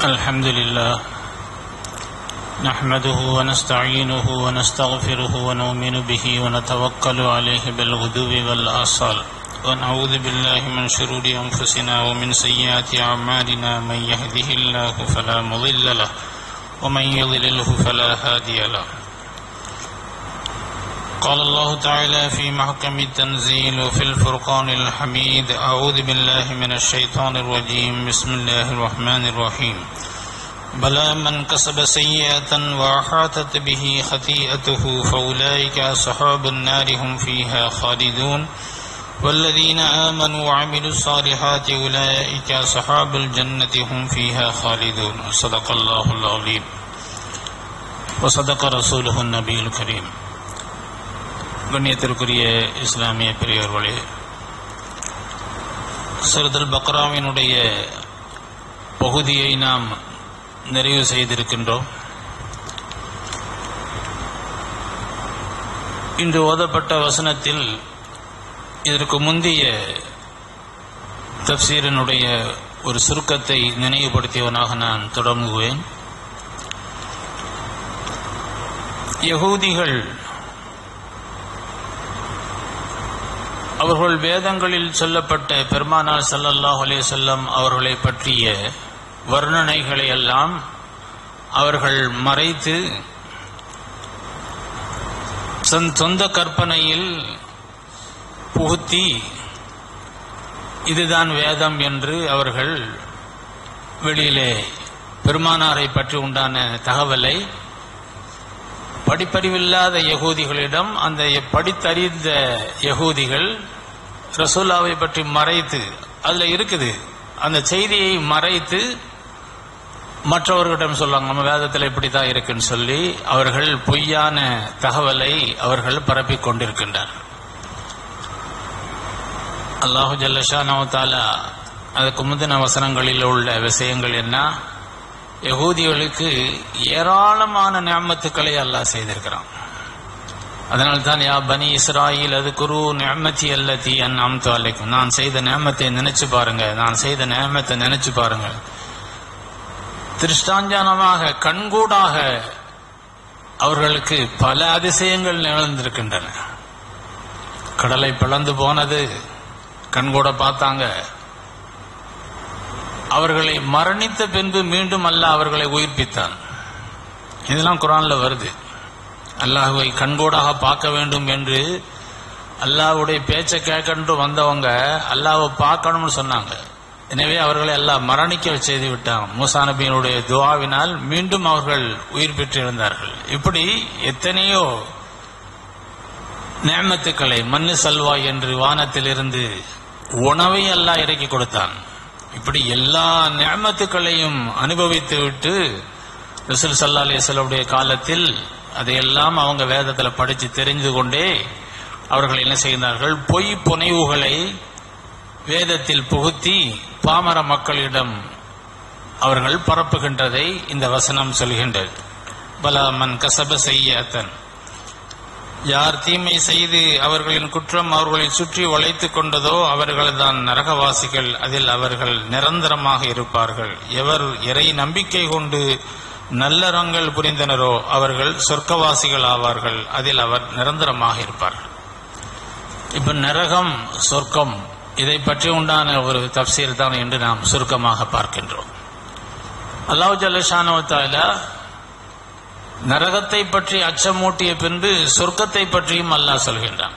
الحمد لله نحمده ونستعينه ونستغفره ونؤمن به ونتوكل عليه بالغدو والآصال ونعوذ بالله من شرور أنفسنا ومن سيئات أعمالنا من يهده الله فلا مضل له ومن يضلله فلا هادي له قال الله تعالى في محكم التنزيل وفي الفرقان الحميد أعوذ بالله من الشيطان الرجيم بسم الله الرحمن الرحيم بلى من كسب سيئة وأحاطت به خطيئته فأولئك أصحاب النار هم فيها خالدون والذين آمنوا وعملوا الصالحات أولئك أصحاب الجنة هم فيها خالدون صدق الله العظيم وصدق رسوله النبي الكريم கண்ணியத்திற்குரிய இஸ்லாமிய பெரியவர்களே சரதல் பக்ராவினுடைய பகுதியை நாம் நிறைவு செய்திருக்கின்றோம் இன்று ஓதப்பட்ட வசனத்தில் இதற்கு முந்தைய தப்சீரனுடைய ஒரு சுருக்கத்தை நினைவுபடுத்தியவனாக நான் தொடங்குவேன் யகூதிகள் அவர்கள் வேதங்களில் சொல்லப்பட்ட பெருமானார் ஸல்லல்லாஹு அலைஹி வஸல்லம் அவர்களை பற்றிய வர்ணனைகளை எல்லாம் அவர்கள் மறைத்து தன் சொந்த கற்பனையில் புகுத்தி இதுதான் வேதம் என்று அவர்கள் வெளியிலே பெருமானாரை பற்றி உண்டான தகவலை படிப்பறிவில்லாத யகூதிகளிடம் அந்த படித்தறிந்த யகூதிகள் ரசூல்லாவை பற்றி மறைத்து அதுல இருக்குது அந்த செய்தியை மறைத்து மற்றவர்களிடம் சொல்லுவாங்க நம்ம வேதத்தில் இப்படித்தான் இருக்குன்னு சொல்லி அவர்கள் பொய்யான தகவலை அவர்கள் பரப்பிக் கொண்டிருக்கின்றார் அல்லாஹு ஜல்லஷானவத்தாலா அதுக்கு முந்தின வசனங்களில் உள்ள விஷயங்கள் என்ன யகூதிகளுக்கு ஏராளமான நியமத்துக்களை அல்லாஹ் செய்திருக்கிறான் அதனால்தான் யா பனி இஸ்ராயில் அது குரு நியமத்தி அல்லத்தி அன் அம்து அலைக்கும் நான் செய்த நியமத்தை நினைச்சு பாருங்க நான் செய்த நியமத்தை நினைச்சு பாருங்க திருஷ்டாஞ்சானமாக கண்கூடாக அவர்களுக்கு பல அதிசயங்கள் நிகழ்ந்திருக்கின்றன கடலை பிளந்து போனது கண்கூட பார்த்தாங்க அவர்களை மரணித்த பின்பு மீண்டும் அல்ல அவர்களை உயிர்ப்பித்தான் இதெல்லாம் குரான்ல வருது அல்லாஹுவை கண்கூடாக பார்க்க வேண்டும் என்று அல்லாஹுடைய பேச்சை கேட்கன்று வந்தவங்க அல்லாஹை பார்க்கணும்னு சொன்னாங்க எனவே அவர்களை அல்லாஹ் மரணிக்க செய்து விட்டான் மூசா நபியினுடைய துவாவினால் மீண்டும் அவர்கள் உயிர் பெற்றிருந்தார்கள் இப்படி எத்தனையோ நேமத்துக்களை மண்ணு சல்வா என்று வானத்திலிருந்து உணவை அல்லாஹ் இறக்கி கொடுத்தான் இப்படி எல்லா நியமத்துக்களையும் அனுபவித்து விட்டு ரசூல் சல்லா அலிஸ்வலுடைய காலத்தில் அதையெல்லாம் அவங்க வேதத்தில் படித்து தெரிந்து கொண்டே அவர்கள் என்ன செய்கிறார்கள் பொய் புனைவுகளை வேதத்தில் புகுத்தி பாமர மக்களிடம் அவர்கள் பரப்புகின்றதை இந்த வசனம் சொல்கின்றது பலாமன் கசப செய்யத்தன் யார் தீமை செய்து அவர்களின் குற்றம் அவர்களை சுற்றி வளைத்துக் கொண்டதோ அவர்கள்தான் நரகவாசிகள் அதில் அவர்கள் நிரந்தரமாக இருப்பார்கள் எவர் இறை நம்பிக்கை கொண்டு நல்லறங்கள் புரிந்தனரோ அவர்கள் சொர்க்கவாசிகள் ஆவார்கள் அதில் அவர் நிரந்தரமாக இருப்பார்கள் இப்ப நரகம் சொர்க்கம் இதை பற்றி உண்டான ஒரு தப்சீர் தான் என்று நாம் சுருக்கமாக பார்க்கின்றோம் அல்லாஹ் ஜல்லஷானவத்தாலா நரகத்தை பற்றி அச்சமூட்டிய பின்பு சொர்க்கத்தை பற்றியும் அல்லாஹ் சொல்கின்றான்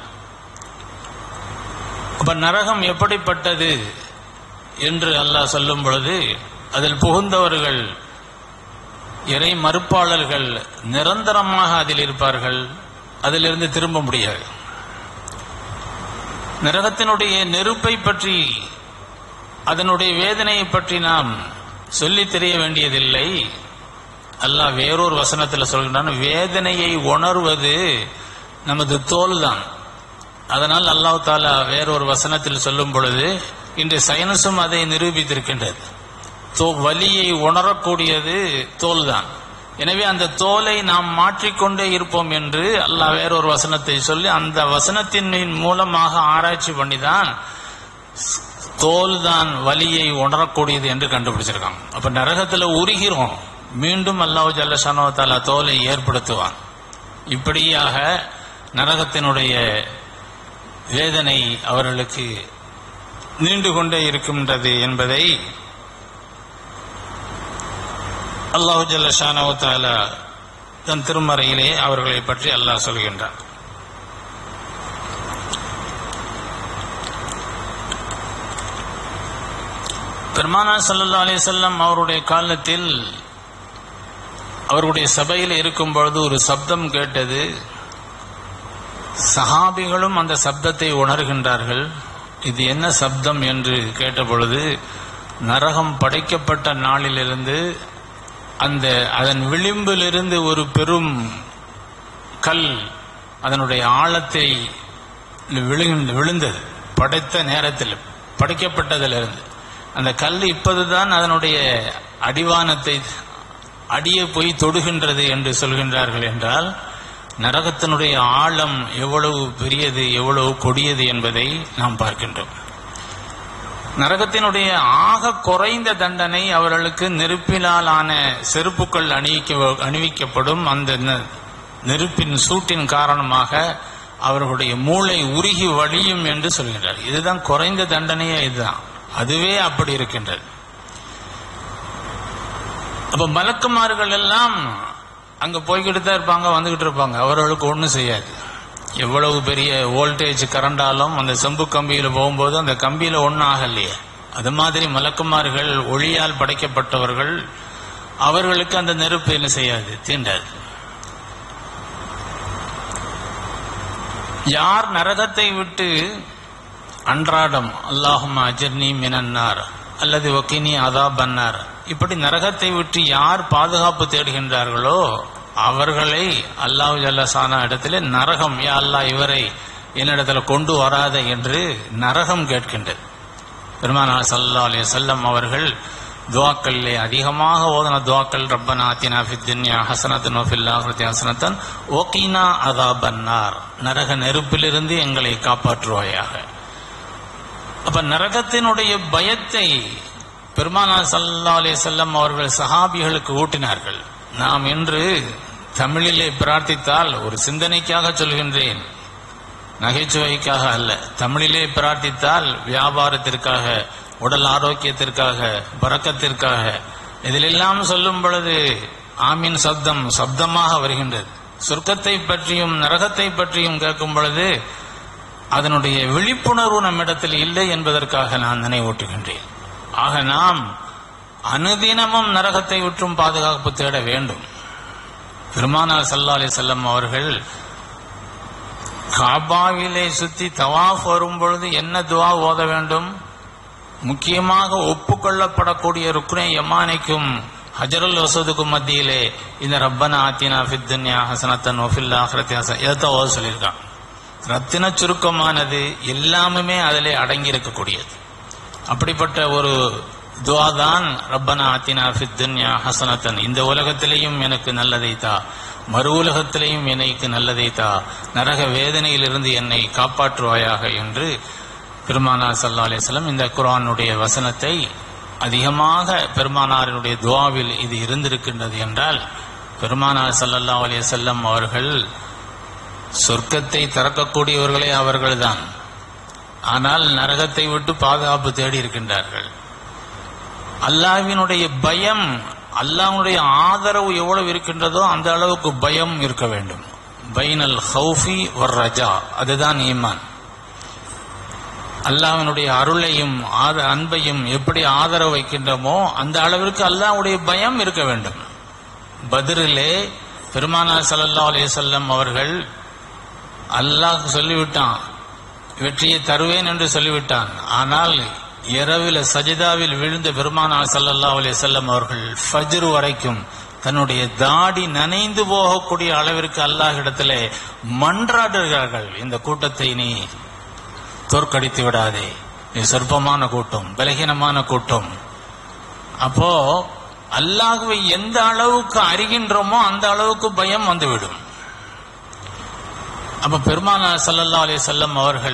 அப்ப நரகம் எப்படிப்பட்டது என்று அல்லாஹ் சொல்லும் பொழுது அதில் புகுந்தவர்கள் இறை மறுப்பாளர்கள் நிரந்தரமாக அதில் இருப்பார்கள் அதிலிருந்து திரும்ப முடியாது நரகத்தினுடைய நெருப்பை பற்றி அதனுடைய வேதனையை பற்றி நாம் சொல்லித் தெரிய வேண்டியதில்லை அல்லாஹ் வேறொரு வசனத்தில் சொல்கின்றான் வேதனையை உணர்வது நமது தோல் தான் அதனால் அல்லாஹ் தாலா வேறொரு வசனத்தில் சொல்லும் பொழுது இன்று சயின்ஸும் அதை நிரூபித்திருக்கின்றது தோ வலியை உணரக்கூடியது தோல் தான் எனவே அந்த தோலை நாம் மாற்றிக்கொண்டே இருப்போம் என்று அல்லாஹ் வேறொரு வசனத்தை சொல்லி அந்த வசனத்தின் மூலமாக ஆராய்ச்சி பண்ணிதான் தோல் தான் வலியை உணரக்கூடியது என்று கண்டுபிடிச்சிருக்காங்க அப்ப நரகத்துல உருகிறோம் மீண்டும் அல்லாஹ் ஜல்லஷானோ தாலா தோலை ஏற்படுத்துவான் இப்படியாக நரகத்தினுடைய வேதனை அவர்களுக்கு நீண்டு கொண்டே இருக்கின்றது என்பதை அல்லாஹு ஜல்லஷானோ தாலா தன் திருமறையிலே அவர்களை பற்றி அல்லாஹ் சொல்கின்றான் பெருமானா சல்லா அலிசல்லம் அவருடைய காலத்தில் அவருடைய சபையில் இருக்கும் பொழுது ஒரு சப்தம் கேட்டது சஹாபிகளும் அந்த சப்தத்தை உணர்கின்றார்கள் இது என்ன சப்தம் என்று கேட்டபொழுது நரகம் படைக்கப்பட்ட நாளிலிருந்து அந்த அதன் விளிம்பிலிருந்து ஒரு பெரும் கல் அதனுடைய ஆழத்தை விழுந்து விழுந்தது படைத்த நேரத்தில் படைக்கப்பட்டதிலிருந்து அந்த கல் இப்போதுதான் அதனுடைய அடிவானத்தை அடியே போய் தொடுகின்றது என்று சொல்கின்றார்கள் என்றால் நரகத்தினுடைய ஆழம் எவ்வளவு பெரியது எவ்வளவு கொடியது என்பதை நாம் பார்க்கின்றோம் நரகத்தினுடைய ஆக குறைந்த தண்டனை அவர்களுக்கு நெருப்பினால் ஆன செருப்புக்கள் அணிவிக்க அணிவிக்கப்படும் அந்த நெ- நெருப்பின் சூட்டின் காரணமாக அவர்களுடைய மூளை உருகி வழியும் என்று சொல்கின்றார் இதுதான் குறைந்த தண்டனையே இதுதான் அதுவே அப்படி இருக்கின்றது அப்ப மலக்குமார்கள் எல்லாம் அங்க போய்கிட்டு தான் இருப்பாங்க வந்துகிட்டு இருப்பாங்க அவர்களுக்கு ஒண்ணும் செய்யாது எவ்வளவு பெரிய வோல்டேஜ் கரண்டாலும் அந்த செம்பு கம்பியில போகும்போது அந்த கம்பியில ஒன்றும் ஆகலையே அது மாதிரி மலக்குமார்கள் ஒளியால் படைக்கப்பட்டவர்கள் அவர்களுக்கு அந்த நெருப்பு என்ன செய்யாது தீண்டாது யார் நரகத்தை விட்டு அன்றாடம் அல்லாஹும் அஜர்னி மினன்னார் அல்லது ஒக்கினி அதா பன்னார் இப்படி நரகத்தை விட்டு யார் பாதுகாப்பு தேடுகின்றார்களோ அவர்களை அல்லாஹ் ஜல்லசானா இடத்திலே நரகம் யா அல்லாஹ் இவரை என்னிடத்துல கொண்டு வராத என்று நரகம் கேட்கின்றது பெருமானா சல்லா அலி செல்லம் அவர்கள் துவாக்களிலே அதிகமாக ஓதன துவாக்கள் ரப்பனா அத்தினா ஃபித் துன்யா ஹசனத்தன் ஃபில் ஆஹிரத்தி ஹசனத்தன் ஓகீனா அதா பன்னார் நரக நெருப்பிலிருந்து எங்களை காப்பாற்றுவாயாக அப்ப நரகத்தினுடைய பயத்தை பெருமானா சல்லா அலி செல்லம் அவர்கள் சஹாபிகளுக்கு ஊட்டினார்கள் நாம் இன்று தமிழிலே பிரார்த்தித்தால் ஒரு சிந்தனைக்காக சொல்கின்றேன் நகைச்சுவைக்காக அல்ல தமிழிலே பிரார்த்தித்தால் வியாபாரத்திற்காக உடல் ஆரோக்கியத்திற்காக பறக்கத்திற்காக இதிலெல்லாம் சொல்லும் பொழுது ஆமீன் சப்தம் சப்தமாக வருகின்றது சொர்க்கத்தை பற்றியும் நரகத்தை பற்றியும் கேட்கும் பொழுது அதனுடைய விழிப்புணர்வு நம்மிடத்தில் இல்லை என்பதற்காக நான் நினைவூட்டுகின்றேன் ஆக நாம் அனுதினமும் நரகத்தை விற்றும் பாதுகாப்பு தேட வேண்டும் பெருமானார் சல்லா அலி செல்லம் அவர்கள் காபாவிலே சுத்தி தவாஃப் வரும் பொழுது என்ன துவா ஓத வேண்டும் முக்கியமாக ஒப்புக்கொள்ளப்படக்கூடிய ருக்னே யமானிக்கும் ஹஜருல் வசதுக்கும் மத்தியிலே இந்த ரப்பன ஆத்தினா ஃபித் துன்யா ஹசனத்தன் ஒஃபில் ஆஹ்ரத்தி ஹசன் இதைத்தான் ஓத சொல்லியிருக்கான் ரத்தின சுருக்கமானது எல்லாமுமே அதிலே அடங்கி இருக்கக்கூடியது அப்படிப்பட்ட ஒரு துவா தான் ரப்பனா ஆத்தினா ஃபித் துன்யா ஹசனத்தன் இந்த உலகத்திலேயும் எனக்கு நல்லதை தா மறு உலகத்திலேயும் எனக்கு நல்லதை தா நரக வேதனையிலிருந்து என்னை காப்பாற்றுவாயாக என்று பெருமானார் சல்லா அலிஸ்லம் இந்த குர்ஆனுடைய வசனத்தை அதிகமாக பெருமானாரினுடைய துவாவில் இது இருந்திருக்கின்றது என்றால் பெருமானார் சல்லல்லா அலிசல்லம் அவர்கள் சொர்க்கத்தை திறக்கக்கூடியவர்களே அவர்கள்தான் ஆனால் நரகத்தை விட்டு பாதுகாப்பு தேடி இருக்கின்றார்கள் அல்லாஹ்வினுடைய பயம் அல்லாஹ்வுடைய ஆதரவு எவ்வளவு இருக்கின்றதோ அந்த அளவுக்கு பயம் இருக்க வேண்டும் பைனல் ஹவுஃபி வர் ரஜா அதுதான் ஈமான் அல்லாஹ்வினுடைய அருளையும் ஆத அன்பையும் எப்படி ஆதரவு வைக்கின்றோமோ அந்த அளவிற்கு அல்லாஹ்வுடைய பயம் இருக்க வேண்டும் பத்ரிலே பெருமானார் ஸல்லல்லாஹு அலைஹி வஸல்லம் அவர்கள் அல்லாஹ் சொல்லிவிட்டான் வெற்றியை தருவேன் என்று சொல்லிவிட்டான் ஆனால் இரவில் சஜிதாவில் விழுந்த பெருமானார் ஸல்லல்லாஹு அலைஹி வஸல்லம் அவர்கள் ஃபஜ்ர் வரைக்கும் தன்னுடைய தாடி நனைந்து போகக்கூடிய அளவிற்கு அல்லாஹ் இடத்திலே மன்றாடுகிறார்கள் இந்த கூட்டத்தை நீ தோற்கடித்து விடாதே இது சொற்பமான கூட்டம் பலகீனமான கூட்டம் அப்போ அல்லாஹுவை எந்த அளவுக்கு அறிகின்றோமோ அந்த அளவுக்கு பயம் வந்துவிடும் அப்ப பெருமானார் ஸல்லல்லாஹு அலைஹி வஸல்லம் அவர்கள்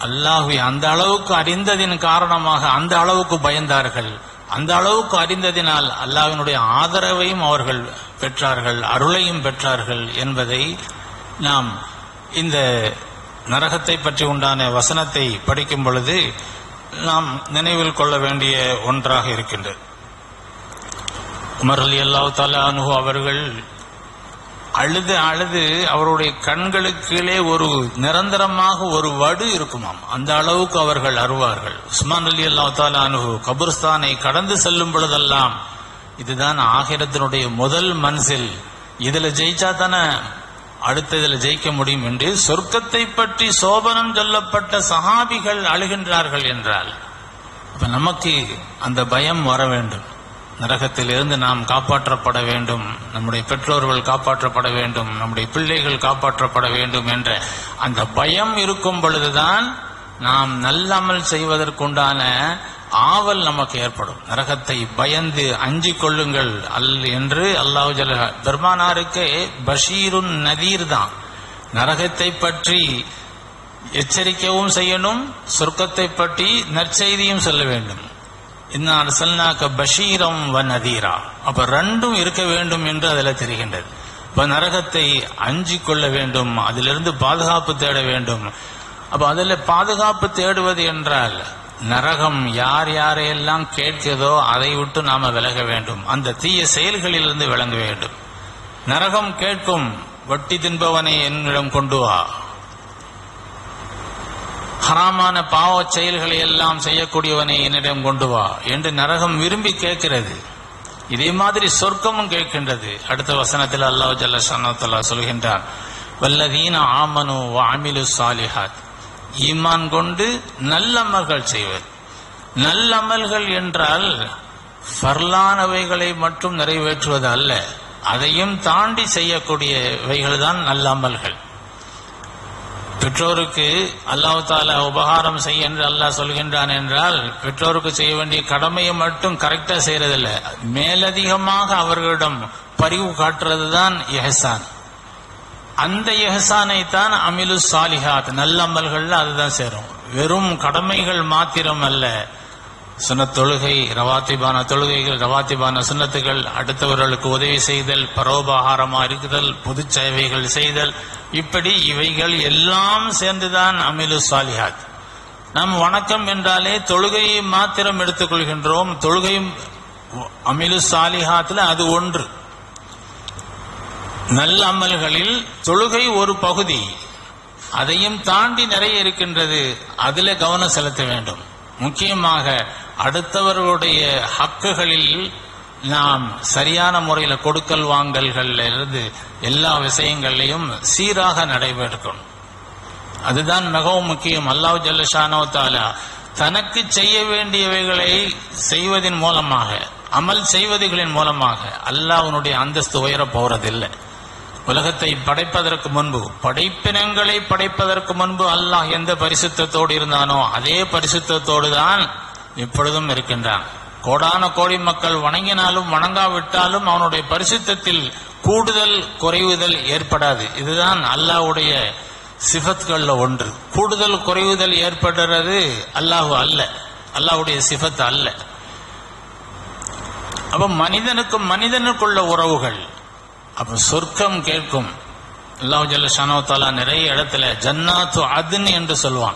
அல்லாஹ்வை அந்த அளவுக்கு அறிந்ததின் காரணமாக அந்த அளவுக்கு பயந்தார்கள் அந்த அளவுக்கு அறிந்ததினால் அல்லாஹ்வினுடைய ஆதரவையும் அவர்கள் பெற்றார்கள் அருளையும் பெற்றார்கள் என்பதை நாம் இந்த நரகத்தை பற்றி உண்டான வசனத்தை படிக்கும் பொழுது நாம் நினைவில் கொள்ள வேண்டிய ஒன்றாக இருக்கின்றது உமர் அலி அல்லாஹ் அனுகு அவர்கள் அழுது அழுது அவருடைய கண்களுக்கு கீழே ஒரு நிரந்தரமாக ஒரு வடு இருக்குமாம் அந்த அளவுக்கு அவர்கள் அருவார்கள் உஸ்மான் அலி அல்லா தாலா அனுகு கபுர்ஸ்தானை கடந்து செல்லும் பொழுதெல்லாம் இதுதான் ஆகிரத்தினுடைய முதல் மன்சில் இதுல ஜெயிச்சா தானே அடுத்த இதுல ஜெயிக்க முடியும் என்று சொர்க்கத்தை பற்றி சோபனம் சொல்லப்பட்ட சஹாபிகள் அழுகின்றார்கள் என்றால் அப்ப நமக்கு அந்த பயம் வர வேண்டும் நரகத்திலிருந்து நாம் காப்பாற்றப்பட வேண்டும் நம்முடைய பெற்றோர்கள் காப்பாற்றப்பட வேண்டும் நம்முடைய பிள்ளைகள் காப்பாற்றப்பட வேண்டும் என்ற அந்த பயம் இருக்கும் பொழுதுதான் நாம் நல்லமல் செய்வதற்குண்டான ஆவல் நமக்கு ஏற்படும் நரகத்தை பயந்து அஞ்சிக் கொள்ளுங்கள் அல் என்று அல்லாஹு ஜல பெருமானாருக்கு பஷீருன் நதீர் தான் நரகத்தை பற்றி எச்சரிக்கவும் செய்யணும் சொர்க்கத்தை பற்றி நற்செய்தியும் சொல்ல வேண்டும் இன்னா அரசல்னாக்க பஷீரம் வ நதீரா அப்ப ரெண்டும் இருக்க வேண்டும் என்று அதில் தெரிகின்றது இப்ப நரகத்தை அஞ்சிக் கொள்ள வேண்டும் அதிலிருந்து பாதுகாப்பு தேட வேண்டும் அப்ப அதில் பாதுகாப்பு தேடுவது என்றால் நரகம் யார் யாரையெல்லாம் கேட்கிறதோ அதை விட்டு நாம விலக வேண்டும் அந்த தீய செயல்களிலிருந்து விளங்க வேண்டும் நரகம் கேட்கும் வட்டி தின்பவனை என்னிடம் கொண்டு வா ஹராமான பாவ செயல்களை எல்லாம் செய்யக்கூடியவனை என்னிடம் கொண்டு வா என்று நரகம் விரும்பி கேட்கிறது இதே மாதிரி சொர்க்கமும் கேட்கின்றது அடுத்த வசனத்தில் அல்லாஹ் ஜல்லா சொல்கின்றார் வல்லதீன ஆமனு வாமிலு சாலிஹாத் ஈமான் கொண்டு நல்லமல்கள் செய்வது நல்லமல்கள் என்றால் ஃபர்லானவைகளை மட்டும் நிறைவேற்றுவது அல்ல அதையும் தாண்டி செய்யக்கூடியவைகள் தான் நல்ல அமல்கள் பெற்றோருக்கு அல்லாஹ் தாலா உபகாரம் செய்ய என்று அல்லாஹ் சொல்கின்றான் என்றால் பெற்றோருக்கு செய்ய வேண்டிய கடமையை மட்டும் கரெக்டா செய்யறதில்ல மேலதிகமாக அவர்களிடம் பரிவு காட்டுறது தான் எஹசான் அந்த எஹசானை தான் அமிலு சாலிஹாத் நல்லம்பல்கள்ல அதுதான் சேரும் வெறும் கடமைகள் மாத்திரம் அல்ல சுன்ன தொழுகை ரவாத்திபான தொழுகைகள் ரவாத்திபான சுண்ணத்துகள் அடுத்தவர்களுக்கு உதவி செய்தல் பரோபகாரமா இருக்குதல் பொது சேவைகள் செய்தல் இப்படி இவைகள் எல்லாம் சேர்ந்துதான் அமிலு சாலிஹாத் நாம் வணக்கம் என்றாலே தொழுகையை மாத்திரம் எடுத்துக்கொள்கின்றோம் தொழுகையும் அமிலு சாலிஹாத்துல அது ஒன்று நல்ல அமல்களில் தொழுகை ஒரு பகுதி அதையும் தாண்டி நிறைய இருக்கின்றது அதில் கவனம் செலுத்த வேண்டும் முக்கியமாக அடுத்தவர்களுடைய ஹக்குகளில் நாம் சரியான முறையில் கொடுக்கல் வாங்கல்கள்ல இருந்து எல்லா விஷயங்கள்லையும் சீராக நடைபெறணும் அதுதான் மிகவும் முக்கியம் அல்லாஹ் ஜல்லஷானோ தாலா தனக்கு செய்ய வேண்டியவைகளை செய்வதன் மூலமாக அமல் செய்வதுகளின் மூலமாக அல்லாஹ்வுடைய அந்தஸ்து உயர போறதில்லை உலகத்தை படைப்பதற்கு முன்பு படைப்பினங்களை படைப்பதற்கு முன்பு அல்லாஹ் எந்த பரிசுத்தத்தோடு இருந்தானோ அதே பரிசுத்தத்தோடு தான் இப்பொழுதும் இருக்கின்றான் கோடான கோடி மக்கள் வணங்கினாலும் வணங்காவிட்டாலும் அவனுடைய பரிசுத்தத்தில் கூடுதல் குறைவுதல் ஏற்படாது இதுதான் அல்லாஹ்வுடைய சிஃபத்கள்ல ஒன்று கூடுதல் குறைவுதல் ஏற்படுறது அல்லாஹ் அல்ல அல்லாஹ்வுடைய சிஃபத் அல்ல அப்ப மனிதனுக்கும் மனிதனுக்குள்ள உறவுகள் அப்ப சொர்க்கம் கேட்கும் அல்லாஹ் ஜல்ல ஷானோத்தாலா நிறைய இடத்துல ஜன்னாத்து அதுன் என்று சொல்வான்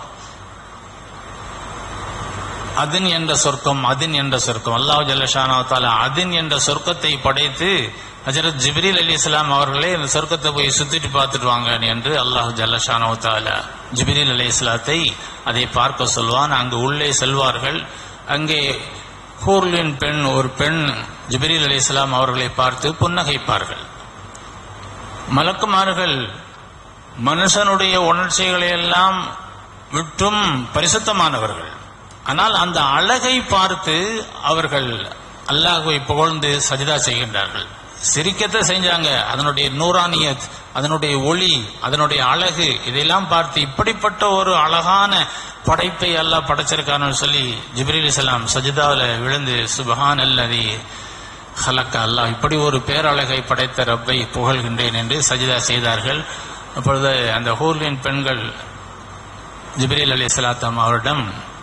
அதின் என்ற சொர்க்கம் அதின் என்ற சொர்க்கம் அல்லாஹ் ஜல்ல ஷானோத்தாலா அதின் என்ற சொர்க்கத்தை படைத்து ஹஜரத் ஜிப்ரீல் அலி இஸ்லாம் அவர்களே இந்த சொர்க்கத்தை போய் சுத்திட்டு பார்த்துட்டு வாங்க என்று அல்லாஹ் ஜல்ல ஷானோத்தாலா ஜிப்ரீல் அலி இஸ்லாத்தை அதை பார்க்க சொல்வான் அங்கு உள்ளே செல்வார்கள் அங்கே ஹூர்லின் பெண் ஒரு பெண் ஜிப்ரீல் அலி இஸ்லாம் அவர்களை பார்த்து புன்னகைப்பார்கள் மலக்குமார்கள் மனுஷனுடைய உணர்ச்சிகளை எல்லாம் விட்டும் பரிசுத்தமானவர்கள் ஆனால் அந்த அழகை பார்த்து அவர்கள் அல்லாஹுவை புகழ்ந்து சஜிதா செய்கின்றார்கள் சிரிக்கத்தை செஞ்சாங்க அதனுடைய நூறானியத் அதனுடைய ஒளி அதனுடைய அழகு இதையெல்லாம் பார்த்து இப்படிப்பட்ட ஒரு அழகான படைப்பை அல்லாஹ் படைச்சிருக்கான்னு சொல்லி ஜிப்ரீல் இஸ்லாம் சஜிதாவில் விழுந்து சுபஹான் அல்லதி ஹலக்க அல்லாஹ் இப்படி ஒரு பேரழகை படைத்த ரப்பை புகழ்கின்றேன் என்று சஜிதா செய்தார்கள் அப்பொழுது அந்த ஹூர்லின் பெண்கள் ஜிப்ரீல் அலி சலாத்தம் அவரிடம்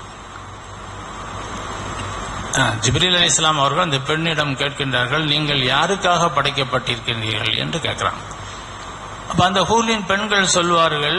அஹ், ஜிப்ரீல் அலி இஸ்லாம் அவர்கள் அந்த பெண்ணிடம் கேட்கின்றார்கள் நீங்கள் யாருக்காக படைக்கப்பட்டிருக்கின்றீர்கள் என்று கேட்கிறாங்க அப்ப அந்த ஹூலின் பெண்கள் சொல்வார்கள்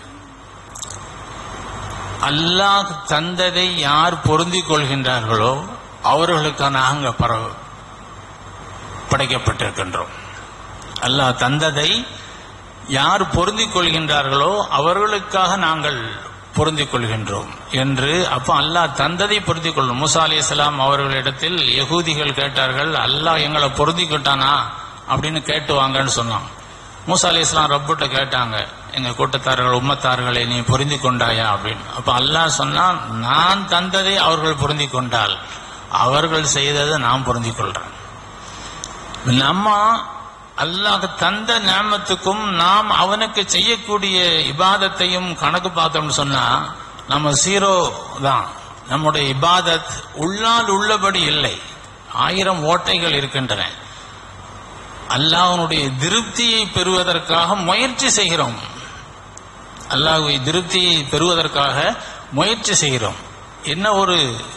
அல்லாஹ் தந்ததை யார் பொருந்திக் கொள்கின்றார்களோ அவர்களுக்காக நாங்க பரவ படைக்கப்பட்டிருக்கின்றோம் அல்லாஹ் தந்ததை யார் பொருந்திக் கொள்கின்றார்களோ அவர்களுக்காக நாங்கள் பொருந்திக் கொள்கின்றோம் என்று அப்ப அல்லாஹ் தந்ததை பொருந்திக் கொள்ளும் மூசா அலி இஸ்லாம் அவர்களிடத்தில் யகூதிகள் கேட்டார்கள் அல்லாஹ் எங்களை பொருந்திக்கிட்டானா அப்படின்னு கேட்டு வாங்கன்னு சொன்னாங்க மூசா அலி இஸ்லாம் ரப்புட்ட கேட்டாங்க எங்க கூட்டத்தார்கள் உம்மத்தார்களை நீ பொருந்தி கொண்டாயா அப்படின்னு அப்ப அல்லாஹ் சொன்னான் நான் தந்ததை அவர்கள் பொருந்தி கொண்டால் அவர்கள் செய்ததை நான் பொருந்தி கொள்றேன் நம்ம அல்லாஹ் தந்த ஞாபகத்துக்கும் நாம் அவனுக்கு செய்யக்கூடிய இபாதத்தையும் கணக்கு பார்த்தோம்னு சொன்னா நம்ம சீரோ தான் நம்முடைய இபாதத் உள்ளால் உள்ளபடி இல்லை ஆயிரம் ஓட்டைகள் இருக்கின்றன அல்லாஹ்வுடைய திருப்தியை பெறுவதற்காக முயற்சி செய்கிறோம் அல்லாஹ்வை திருப்தியை பெறுவதற்காக முயற்சி செய்கிறோம் என்ன ஒரு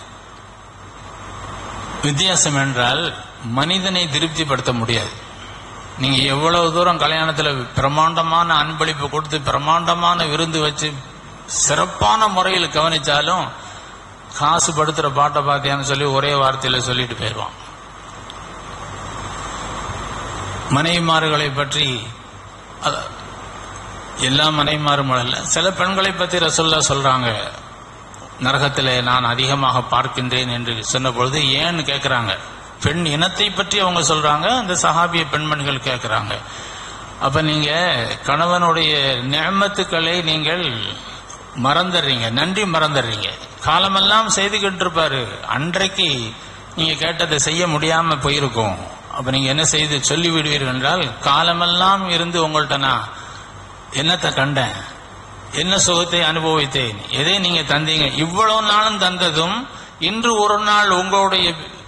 வித்தியாசம் என்றால் மனிதனை திருப்திப்படுத்த முடியாது நீங்க எவ்வளவு தூரம் கல்யாணத்துல பிரமாண்டமான அன்பளிப்பு கொடுத்து பிரமாண்டமான விருந்து வச்சு சிறப்பான முறையில் கவனிச்சாலும் காசு படுத்துற பாட்டை பார்த்தியான்னு சொல்லி ஒரே வார்த்தையில சொல்லிட்டு போயிடுவான் மனைவிமார்களை பற்றி அத- எல்லா மனைவிமாரும் அல்ல சில பெண்களை பற்றி ரசோல்லா சொல்றாங்க நரகத்திலே நான் அதிகமாக பார்க்கின்றேன் என்று சொன்ன பொழுது ஏன்னு கேட்கிறாங்க பெண் இனத்தை பற்றி அவங்க சொல்றாங்க அந்த சஹாபிய பெண்மணிகள் கேட்கிறாங்க அப்ப நீங்க கணவனுடைய நியமத்துக்களை நீங்கள் மறந்துடுறீங்க நன்றி மறந்துடுறீங்க காலமெல்லாம் செய்துகிட்டு இருப்பாரு அன்றைக்கு நீங்க கேட்டதை செய்ய முடியாம போயிருக்கும் அப்ப நீங்க என்ன செய்து சொல்லி விடுவீர்கள் என்றால் காலமெல்லாம் இருந்து உங்கள்ட்ட நான் என்னத்தை கண்டேன் என்ன சுகத்தை அனுபவித்தேன் எதை நீங்க தந்தீங்க இவ்வளவு நாளும் தந்ததும் இன்று ஒரு நாள் உங்களுடைய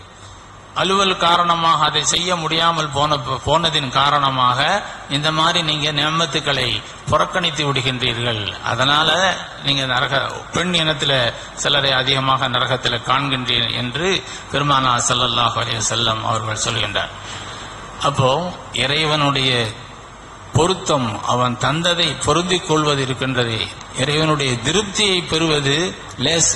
அலுவல் காரணமாக அதை செய்ய முடியாமல் போன போனதின் காரணமாக இந்த மாதிரி நீங்க நியமத்துக்களை புறக்கணித்து விடுகின்றீர்கள் அதனால நீங்க நரக பெண் இனத்துல சிலரை அதிகமாக நரகத்தில் காண்கின்றீர்கள் என்று பெருமானா ஸல்லல்லாஹு அலைஹி வஸல்லம் அவர்கள் சொல்கின்றார் அப்போ இறைவனுடைய பொருத்தம் அவன் தந்ததை பொருந்திக் கொள்வது இருக்கின்றது இறைவனுடைய திருப்தியை பெறுவது லேஸ்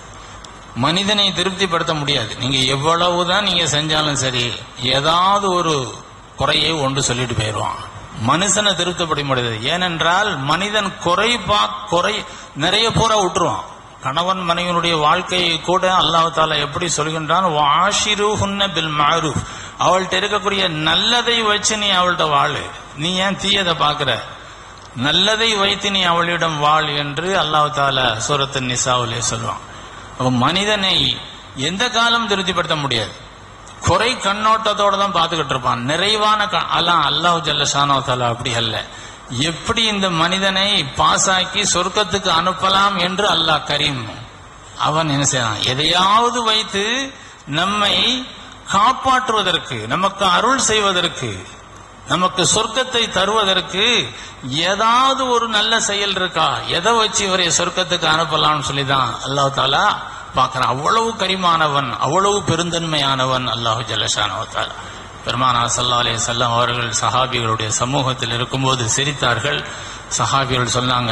மனிதனை திருப்திப்படுத்த முடியாது நீங்க எவ்வளவுதான் நீங்க செஞ்சாலும் சரி ஏதாவது ஒரு குறையை ஒன்று சொல்லிட்டு போயிடுவான் மனுஷனை திருப்திப்பட முடியாது ஏனென்றால் மனிதன் குறை பா குறை நிறைய பூரா விட்டுருவான் கணவன் மனைவனுடைய வாழ்க்கையை கூட அல்லாஹ் தாலா எப்படி சொல்கின்றான் வாஷிருஹுன்ன பில் மாரூஃப் அவள்கிட்ட இருக்கக்கூடிய நல்லதை வச்சு நீ அவள்கிட்ட வாழு நீ ஏன் தீயதை பார்க்கிற நல்லதை வைத்து நீ அவளிடம் வாழ் என்று அல்லாஹ் தாலா சூரத்து நிசாவிலே சொல்லுவான் அப்ப மனிதனை எந்த காலம் திருப்திப்படுத்த முடியாது குறை கண்ணோட்டத்தோட தான் பார்த்துக்கிட்டு இருப்பான் நிறைவான க- அல்லாஹ் அல்லாஹ் ஜல்லஷானோ தாலா அப்படி அல்ல எப்படி இந்த மனிதனை பாசாக்கி சொர்க்கத்துக்கு அனுப்பலாம் என்று அல்லாஹ் கரீம் அவன் என்ன செய்யறான் எதையாவது வைத்து நம்மை காப்பாற்றுவதற்கு நமக்கு அருள் செய்வதற்கு நமக்கு சொர்க்கத்தை தருவதற்கு ஏதாவது ஒரு நல்ல செயல் இருக்கா எதை வச்சு இவரை சொர்க்கத்துக்கு அனுப்பலாம்னு சொல்லிதான் அல்லாஹ் தாலா பார்க்கறான் அவ்வளவு கரிமானவன் அவ்வளவு பெருந்தன்மையானவன் அல்லாஹு ஜல்லஷானவ தாலா பெருமானா சல்லா அலைஹி வஸல்லம் அவர்கள் சஹாபிகளுடைய சமூகத்தில் இருக்கும்போது சிரித்தார்கள் சஹாபிகள் சொன்னாங்க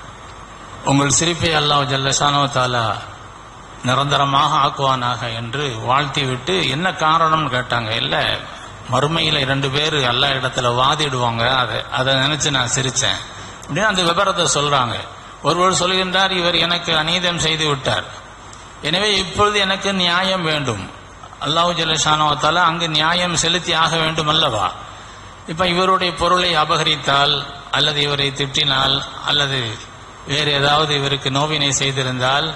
உங்கள் சிரிப்பை அல்லாஹ் ஜல்லஷானோ தாலா நிரந்தரமாக ஆக்குவானாக என்று வாழ்த்தி விட்டு என்ன காரணம்னு கேட்டாங்க இல்ல மறுமையில இரண்டு பேர் எல்லா இடத்துல வாதிடுவாங்க அதை அதை நினைச்சு நான் சிரிச்சேன் அப்படின்னு அந்த விபரத்தை சொல்றாங்க ஒருவர் சொல்கின்றார் இவர் எனக்கு அநீதம் செய்து விட்டார் எனவே இப்பொழுது எனக்கு நியாயம் வேண்டும் அல்லாஹு ஜல்லஷானவத்தால அங்கு நியாயம் செலுத்தி ஆக வேண்டும் அல்லவா இப்ப இவருடைய பொருளை அபகரித்தால் அல்லது இவரை திட்டினால் அல்லது வேறு ஏதாவது இவருக்கு நோவினை செய்திருந்தால்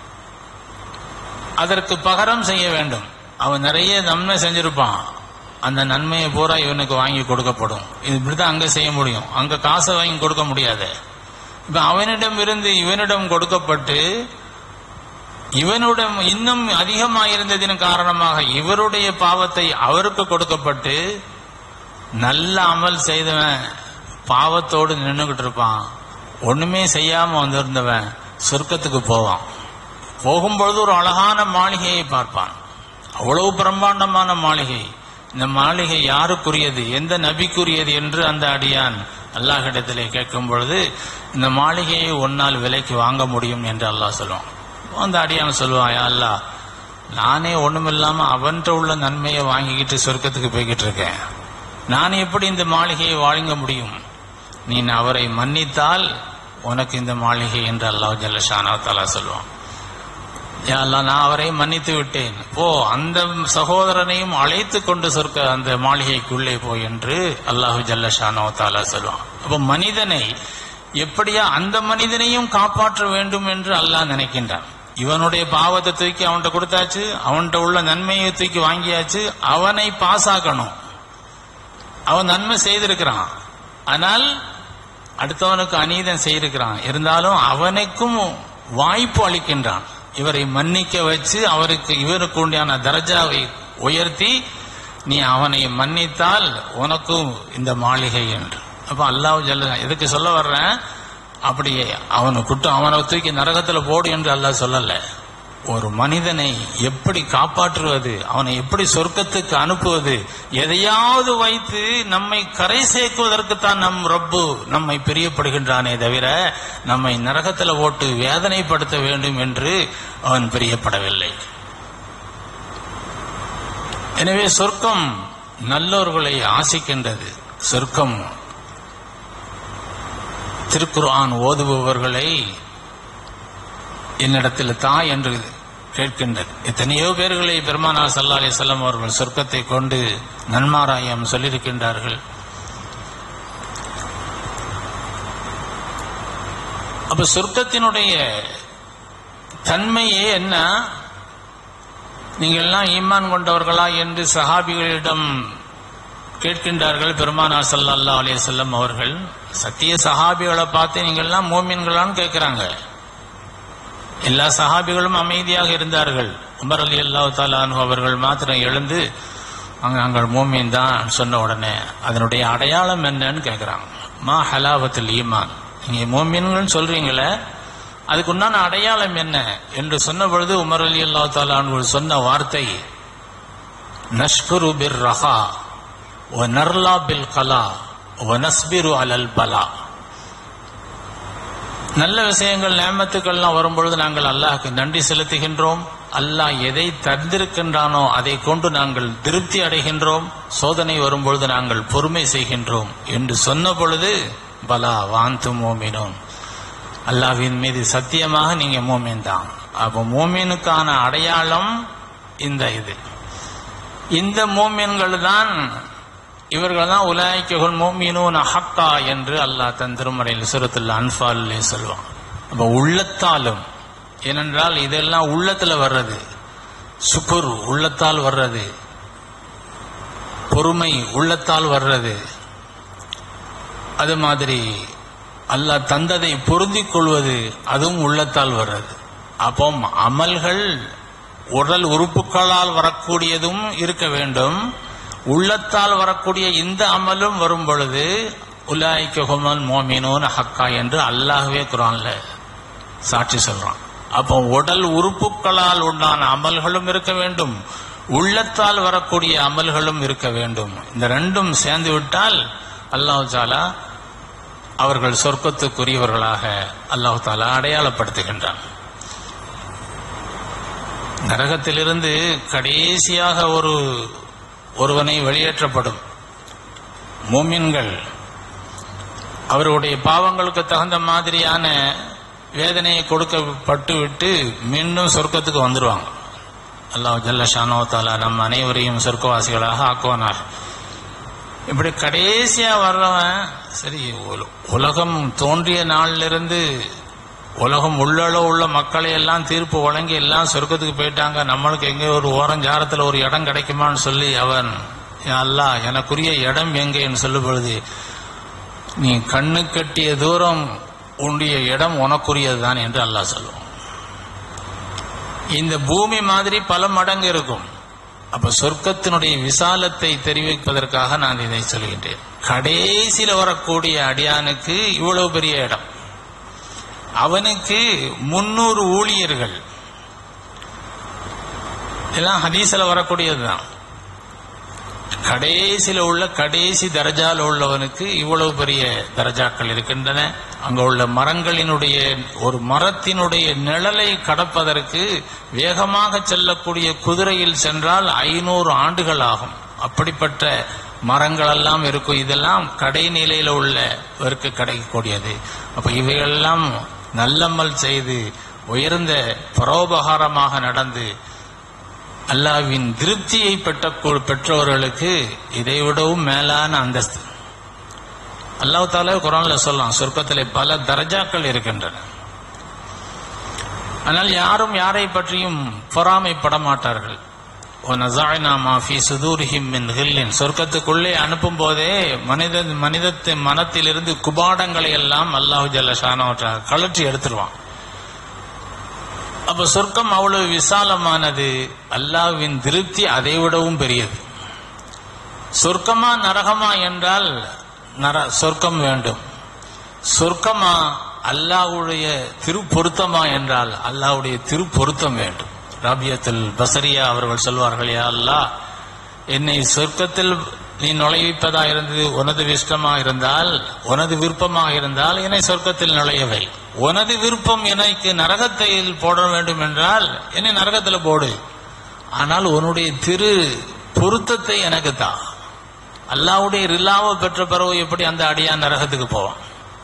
அதற்கு பகரம் செய்ய வேண்டும் அவன் நிறைய நன்மை செஞ்சிருப்பான் அந்த நன்மையை பூரா இவனுக்கு வாங்கி கொடுக்கப்படும் இது இப்படிதான் அங்க செய்ய முடியும் அங்க காசை வாங்கி கொடுக்க முடியாது இப்ப அவனிடம் இருந்து இவனிடம் கொடுக்கப்பட்டு இவனுடன் இன்னும் அதிகமாயிருந்ததின் காரணமாக இவருடைய பாவத்தை அவருக்கு கொடுக்கப்பட்டு நல்ல அமல் செய்தவன் பாவத்தோடு நின்றுகிட்டு இருப்பான் ஒண்ணுமே செய்யாம வந்திருந்தவன் சொர்க்கத்துக்கு போவான் போகும்பொழுது ஒரு அழகான மாளிகையை பார்ப்பான் அவ்வளவு பிரம்மாண்டமான மாளிகை இந்த மாளிகை யாருக்குரியது எந்த நபிக்குரியது என்று அந்த அடியான் அல்லாஹிடத்திலே கேட்கும் பொழுது இந்த மாளிகையை ஒன்னால் விலைக்கு வாங்க முடியும் என்று அல்லாஹ் சொல்லுவான் அந்த அடியான் சொல்லுவான் "யா அல்லாஹ் நானே ஒண்ணுமில்லாம அவன்கிட்ட உள்ள நன்மையை வாங்கிக்கிட்டு சொர்க்கத்துக்கு போய்கிட்டு இருக்கேன் நான் எப்படி இந்த மாளிகையை வாங்க முடியும் நீ அவரை மன்னித்தால் உனக்கு இந்த மாளிகை என்று அல்லாஹ் ஜல்லஷானா தாலா சொல்லுவான் யா அல்லாஹ் நான் அவரை மன்னித்து விட்டேன் ஓ அந்த சகோதரனையும் அழைத்து கொண்டு சொர்க்க அந்த மாளிகைக்குள்ளே போ என்று அல்லாஹு ஜல்லஷானோ தாலா சொல்லுவான் அப்ப மனிதனை எப்படியா அந்த மனிதனையும் காப்பாற்ற வேண்டும் என்று அல்லாஹ் நினைக்கின்றான் இவனுடைய பாவத்தை தூக்கி அவன்கிட்ட கொடுத்தாச்சு அவன்கிட்ட உள்ள நன்மையை தூக்கி வாங்கியாச்சு அவனை பாசாக்கணும் அவன் நன்மை செய்திருக்கிறான் ஆனால் அடுத்தவனுக்கு அநீதம் செய்திருக்கிறான் இருந்தாலும் அவனுக்கும் வாய்ப்பு அளிக்கின்றான் இவரை மன்னிக்க வச்சு அவருக்கு இவருக்கு உண்டான தரஜாவை உயர்த்தி நீ அவனை மன்னித்தால் உனக்கும் இந்த மாளிகை என்று அப்ப அல்லாஹ் ஜல்ல எதுக்கு சொல்ல வர்றேன் அப்படி அவனை குட்டு அவனை தூக்கி நரகத்துல போடு என்று அல்லாஹ் சொல்லல ஒரு மனிதனை எப்படி காப்பாற்றுவது அவனை எப்படி சொர்க்கத்துக்கு அனுப்புவது எதையாவது வைத்து நம்மை கரை சேர்க்குவதற்குத்தான் நம் ரப்பு நம்மை பிரியப்படுகின்றானே தவிர நம்மை நரகத்துல போட்டு வேதனைப்படுத்த வேண்டும் என்று அவன் பிரியப்படவில்லை எனவே சொர்க்கம் நல்லோர்களை ஆசிக்கின்றது சொர்க்கம் திருக்குர்ஆன் ஓதுபவர்களை என்னிடத்தில் தா என்று கேட்கின்றது எத்தனையோ பேர்களை பெருமானா சல்லா அலி செல்லம் அவர்கள் சொர்க்கத்தை கொண்டு நன்மாராயம் சொல்லியிருக்கின்றார்கள் அப்ப சொர்க்கத்தினுடைய தன்மையே என்ன நீங்கள் எல்லாம் ஈமான் கொண்டவர்களா என்று சஹாபிகளிடம் கேட்கின்றார்கள் பெருமானார் ஸல்லல்லாஹு அலைஹி வஸல்லம் அவர்கள் சத்திய சஹாபிகளை பார்த்து நீங்கள் எல்லாம் மோமின்களான்னு கேட்கிறாங்க எல்லா சஹாபிகளும் அமைதியாக இருந்தார்கள் உமர் அலி அல்லாஹ் தாலானு அவர்கள் மாத்திரம் எழுந்து அங்க அங்கள் மோமீன் தான் சொன்ன உடனே அதனுடைய அடையாளம் என்னன்னு கேட்கிறாங்க மா ஹலாவத்தில் ஈமான் நீங்க மோமீன்கள் சொல்றீங்களே அதுக்கு உண்டான அடையாளம் என்ன என்று சொன்ன பொழுது உமர் அலி அல்லாஹ் தாலானு சொன்ன வார்த்தை நஷ்குரு பிர் ரஹா ஒ நர்லா பில் கலா ஒ நஸ்பிரு அலல் பலா நல்ல விஷயங்கள் நேமத்துக்கள்லாம் வரும்பொழுது நாங்கள் அல்லாஹ்க்கு நன்றி செலுத்துகின்றோம் அல்லாஹ் எதை தந்திருக்கின்றானோ அதை கொண்டு நாங்கள் திருப்தி அடைகின்றோம் சோதனை வரும்பொழுது நாங்கள் பொறுமை செய்கின்றோம் என்று சொன்ன பொழுது பலா வாந்து மோமினோம் அல்லாஹ்வின் மீது சத்தியமாக நீங்க மோமின் தான் அப்போ மோமினுக்கான அடையாளம் இந்த இது இந்த மோமின்கள் தான் இவர்கள் தான் உலாய்க்குகள் மோமினூன் ஹக்கா என்று அல்லாஹ் தன் திருமறையில் சுரத்தில் அன்பாலே சொல்வான் அப்ப உள்ளத்தாலும் ஏனென்றால் இதெல்லாம் உள்ளத்துல வர்றது சுக்குர் உள்ளத்தால் வர்றது பொறுமை உள்ளத்தால் வர்றது அது மாதிரி அல்லாஹ் தந்ததை பொருந்திக் கொள்வது அதுவும் உள்ளத்தால் வர்றது அப்போ அமல்கள் உடல் உறுப்புகளால் வரக்கூடியதும் இருக்க வேண்டும் உள்ளத்தால் வரக்கூடிய இந்த அமலும் வரும் பொழுது உலாய்க்கு ஹுமல் மோமினோன் ஹக்கா என்று அல்லாஹ்வே குரான்ல சாட்சி சொல்றான் அப்போ உடல் உறுப்புகளால் உண்டான அமல்களும் இருக்க வேண்டும் உள்ளத்தால் வரக்கூடிய அமல்களும் இருக்க வேண்டும் இந்த ரெண்டும் சேர்ந்து விட்டால் அல்லாஹ் தாலா அவர்கள் சொர்க்கத்துக்குரியவர்களாக அல்லாஹ் தாலா அடையாளப்படுத்துகின்றான் நரகத்திலிருந்து கடைசியாக ஒரு ஒருவனை வெளியேற்றப்படும் மூமின்கள் அவருடைய பாவங்களுக்கு தகுந்த மாதிரியான வேதனையை கொடுக்கப்பட்டு விட்டு மீண்டும் சொர்க்கத்துக்கு வந்துருவாங்க அல்லாஹ் ஜல்ல ஷானோ தாலா நம் அனைவரையும் சொர்க்கவாசிகளாக ஆக்குவானார் இப்படி கடைசியா வர்றவன் சரி உல- உலகம் தோன்றிய நாளிலிருந்து உலகம் உள்ளளவு உள்ள மக்களை எல்லாம் தீர்ப்பு வழங்கி எல்லாம் சொர்க்கத்துக்கு போயிட்டாங்க நம்மளுக்கு எங்கே ஒரு ஓரஞ்சாரத்தில் ஒரு இடம் கிடைக்குமான்னு சொல்லி அவன் "யா அல்லாஹ் எனக்குரிய இடம் எங்கேன்னு சொல்லும் பொழுது நீ கண்ணு கட்டிய தூரம் உன்னுடைய இடம் உனக்குரியது தான் என்று அல்லாஹ் சொல்லுவான் இந்த பூமி மாதிரி பல மடங்கு இருக்கும் அப்ப சொர்க்கத்தினுடைய விசாலத்தை தெரிவிப்பதற்காக நான் இதை சொல்கின்றேன் கடைசியில வரக்கூடிய அடியானுக்கு இவ்வளவு பெரிய இடம் அவனுக்கு முன்னூறு ஊழியர்கள் எல்லாம் ஹதீஸ்ல வரக்கூடியதுதான் கடைசியில உள்ள கடைசி தரஜால உள்ளவனுக்கு இவ்வளவு பெரிய தரஜாக்கள் இருக்கின்றன அங்க உள்ள மரங்களினுடைய ஒரு மரத்தினுடைய நிழலை கடப்பதற்கு வேகமாக செல்லக்கூடிய குதிரையில் சென்றால் ஐநூறு ஆண்டுகள் ஆகும் அப்படிப்பட்ட மரங்கள் எல்லாம் இருக்கும் இதெல்லாம் கடைநிலையில உள்ளவருக்கு கிடைக்கக்கூடியது அப்ப இவைகளெல்லாம் நல்லமல் செய்து உயர்ந்த பரோபகாரமாக நடந்து அல்லாவின் திருப்தியை பெற்ற பெற்றவர்களுக்கு இதை விடவும் மேலான அந்தஸ்து அல்லாஹ் தாலா குரான்ல சொல்லலாம் சொர்க்கத்திலே பல தரஜாக்கள் இருக்கின்றன ஆனால் யாரும் யாரை பற்றியும் பொறாமைப்பட மாட்டார்கள் وَنَزَعْنَا مَا فِي صُدُورِهِمْ مِنْ غِلٍّ சொர்க்கத்துக்குள்ளே அனுப்பும் போதே மனித மனிதத்தின் மனத்திலிருந்து குபாடங்களை எல்லாம் அல்லாஹு ஜல்ல ஷானவற்ற கழற்றி எடுத்துருவான் அப்ப சொர்க்கம் அவ்வளவு விசாலமானது அல்லாஹ்வின் திருப்தி அதை விடவும் பெரியது சொர்க்கமா நரகமா என்றால் நர சொர்க்கம் வேண்டும் சொர்க்கமா அல்லாஹ்வுடைய திருப்பொருத்தமா என்றால் அல்லாஹ்வுடைய திருப்பொருத்தம் வேண்டும் ராபியத்துல் பசரியா அவர்கள் சொல்வார்கள் யா அல்லாஹ் என்னை சொர்க்கத்தில் நீ நுழைவிப்பதா இருந்தது உனது இஷ்டமா இருந்தால் உனது விருப்பமாக இருந்தால் என்னை சொர்க்கத்தில் நுழையவை உனது விருப்பம் எனக்கு நரகத்தில் போட வேண்டும் என்றால் என்னை நரகத்தில் போடு ஆனால் உன்னுடைய திரு பொருத்தத்தை எனக்கு தா அல்லாவுடைய ரில்லாவை பெற்ற பிறகு எப்படி அந்த அடியான் நரகத்துக்கு போவான்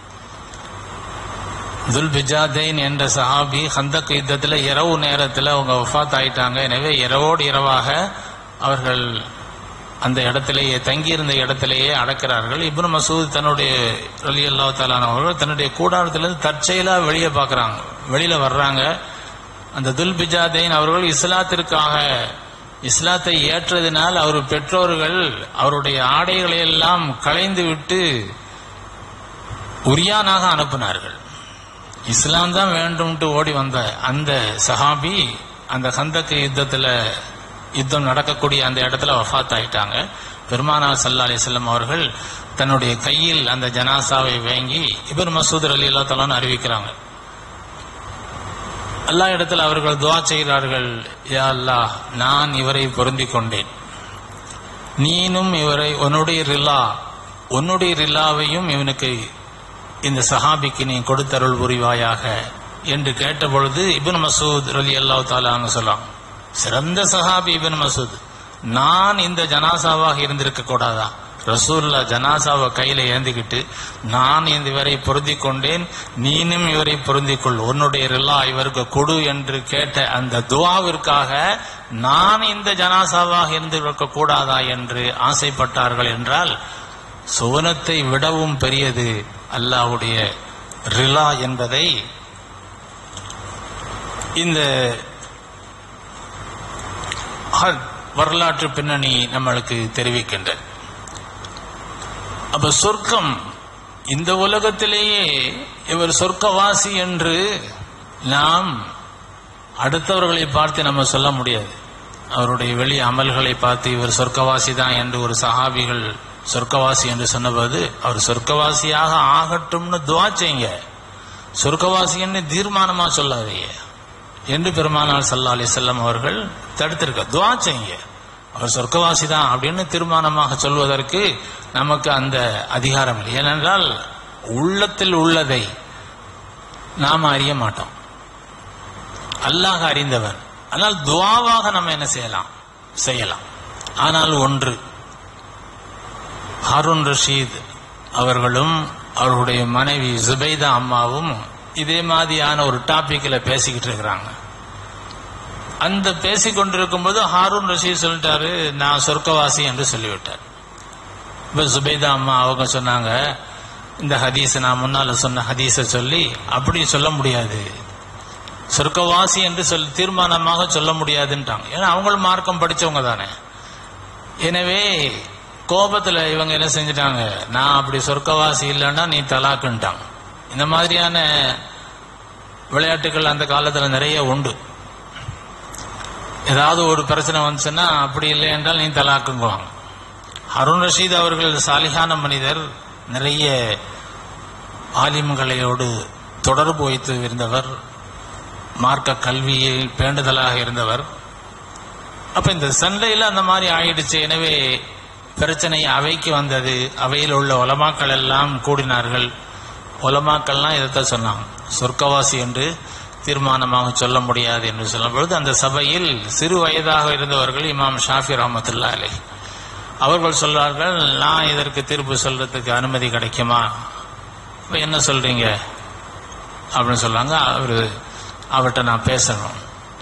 துல் பிஜாதேன் என்ற சஹாபி ஹந்தக் யுத்தத்தில் இரவு நேரத்தில் அவங்க வஃபாத் ஆயிட்டாங்க எனவே இரவோடு இரவாக அவர்கள் அந்த இடத்திலேயே தங்கியிருந்த இடத்திலேயே அடக்கிறார்கள் இப்னு மசூத் தன்னுடைய அலி அல்லா அவர்கள் தன்னுடைய கூடாரத்திலிருந்து தற்செயலா வெளியே பார்க்கறாங்க வெளியில வர்றாங்க அந்த துல் பிஜாதேன் அவர்கள் இஸ்லாத்திற்காக இஸ்லாத்தை ஏற்றதினால் அவர் பெற்றோர்கள் அவருடைய ஆடைகளை எல்லாம் களைந்து விட்டு உரியானாக அனுப்பினார்கள் இஸ்லாம் தான் வேண்டும்ட்டு ஓடி வந்த அந்த சஹாபி அந்த கந்தக்கு யுத்தத்துல யுத்தம் நடக்கக்கூடிய அந்த இடத்துல வஃபாத் ஆயிட்டாங்க பெருமானார் சல்லா அலிஸ்லாம் அவர்கள் தன்னுடைய கையில் அந்த ஜனாசாவை வாங்கி இபர் மசூத் அலி அல்லா தலான்னு அறிவிக்கிறாங்க அல்லா இடத்துல அவர்கள் துவா செய்கிறார்கள் யா அல்லாஹ் நான் இவரை பொருந்திக் கொண்டேன் நீனும் இவரை உன்னுடைய ரில்லா உன்னுடைய ரில்லாவையும் இவனுக்கு இந்த சஹாபிக்கு நீ கொடுத்தருள் புரிவாயாக என்று கேட்டபொழுது இபின் மசூத் ரலி அல்லாஹ் தாலான்னு சொல்லலாம் சிறந்த சஹாபி இபின் மசூத் நான் இந்த ஜனாசாவாக இருந்திருக்க கூடாதா ரசூல்லா ஜனாசாவை கையில ஏந்திக்கிட்டு நான் இந்த இவரை பொருந்தி கொண்டேன் நீனும் இவரை பொருந்திக் கொள் உன்னுடைய ரில்லா இவருக்கு கொடு என்று கேட்ட அந்த துவாவிற்காக நான் இந்த ஜனாசாவாக இருந்திருக்க கூடாதா என்று ஆசைப்பட்டார்கள் என்றால் சுவனத்தை விடவும் பெரியது அல்லாஹ்வுடைய ரிலா என்பதை இந்த ஹர் வரலாற்று பின்னணி நம்மளுக்கு தெரிவிக்கின்றது அப்ப சொர்க்கம் இந்த உலகத்திலேயே இவர் சொர்க்கவாசி என்று நாம் அடுத்தவர்களை பார்த்து நம்ம சொல்ல முடியாது அவருடைய வெளி அமல்களை பார்த்து இவர் சொர்க்கவாசி தான் என்று ஒரு சஹாபிகள் சொர்க்கவாசி என்று சொன்னபோது அவர் சொர்க்கவாசியாக ஆகட்டும்னு துவா செய்யுங்க சொர்க்கவாசின்னு தீர்மானமா சொல்லாதீங்க என்று பெருமானார் சல்லா அலி செல்லம் அவர்கள் தடுத்திருக்க துவா செய்யுங்க அவர் சொர்க்கவாசி தான் அப்படின்னு தீர்மானமாக சொல்வதற்கு நமக்கு அந்த அதிகாரம் இல்லை ஏனென்றால் உள்ளத்தில் உள்ளதை நாம் அறிய மாட்டோம் அல்லாஹ் அறிந்தவன் ஆனால் துவாவாக நம்ம என்ன செய்யலாம் செய்யலாம் ஆனால் ஒன்று ஹாரூன் ரஷீத் அவர்களும் அவர்களுடைய மனைவி ஜுபைதா அம்மாவும் இதே மாதிரியான ஒரு டாபிக்ல பேசிக்கிட்டு இருக்கிறாங்க அந்த பேசிக் கொண்டிருக்கும் போது ஹாரூன் ரஷீத் சொல்லிட்டாரு நான் சொர்க்கவாசி என்று சொல்லிவிட்டார் இப்ப சுபைதா அம்மா அவங்க சொன்னாங்க இந்த ஹதீஸ் நான் முன்னால சொன்ன ஹதீஸை சொல்லி அப்படி சொல்ல முடியாது சொர்க்கவாசி என்று சொல்லி தீர்மானமாக சொல்ல முடியாதுன்ட்டாங்க ஏன்னா அவங்களும் மார்க்கம் படிச்சவங்க தானே எனவே கோபத்துல இவங்க என்ன செஞ்சிட்டாங்க நான் அப்படி சொர்க்கவாசி இல்லைன்னா நீ தலாக்குன்ட்டாங்க இந்த மாதிரியான விளையாட்டுகள் அந்த காலத்துல நிறைய உண்டு ஏதாவது ஒரு பிரச்சனை வந்துச்சுன்னா அப்படி இல்லை என்றால் நீ தலாக்குங்குவாங்க அருண் ரஷீத் அவர்கள் சாலிகான மனிதர் நிறைய ஆலிம்களோடு தொடர்பு வைத்து இருந்தவர் மார்க்க கல்வியில் பேண்டுதலாக இருந்தவர் அப்ப இந்த சண்டையில அந்த மாதிரி ஆயிடுச்சு எனவே பிரச்சனை அவைக்கு வந்தது அவையில் உள்ள உலமாக்கள் எல்லாம் கூடினார்கள் உலமாக்கள்லாம் இதைத்தான் சொன்னாங்க சொர்க்கவாசி என்று தீர்மானமாக சொல்ல முடியாது என்று சொல்லும் பொழுது அந்த சபையில் சிறு வயதாக இருந்தவர்கள் இமாம் ஷாஃபி ரஹமத்துல்லா அலை அவர்கள் சொல்றார்கள் நான் இதற்கு தீர்ப்பு சொல்றதுக்கு அனுமதி கிடைக்குமா இப்ப என்ன சொல்றீங்க அப்படின்னு சொல்றாங்க அவரு அவர்கிட்ட நான் பேசணும்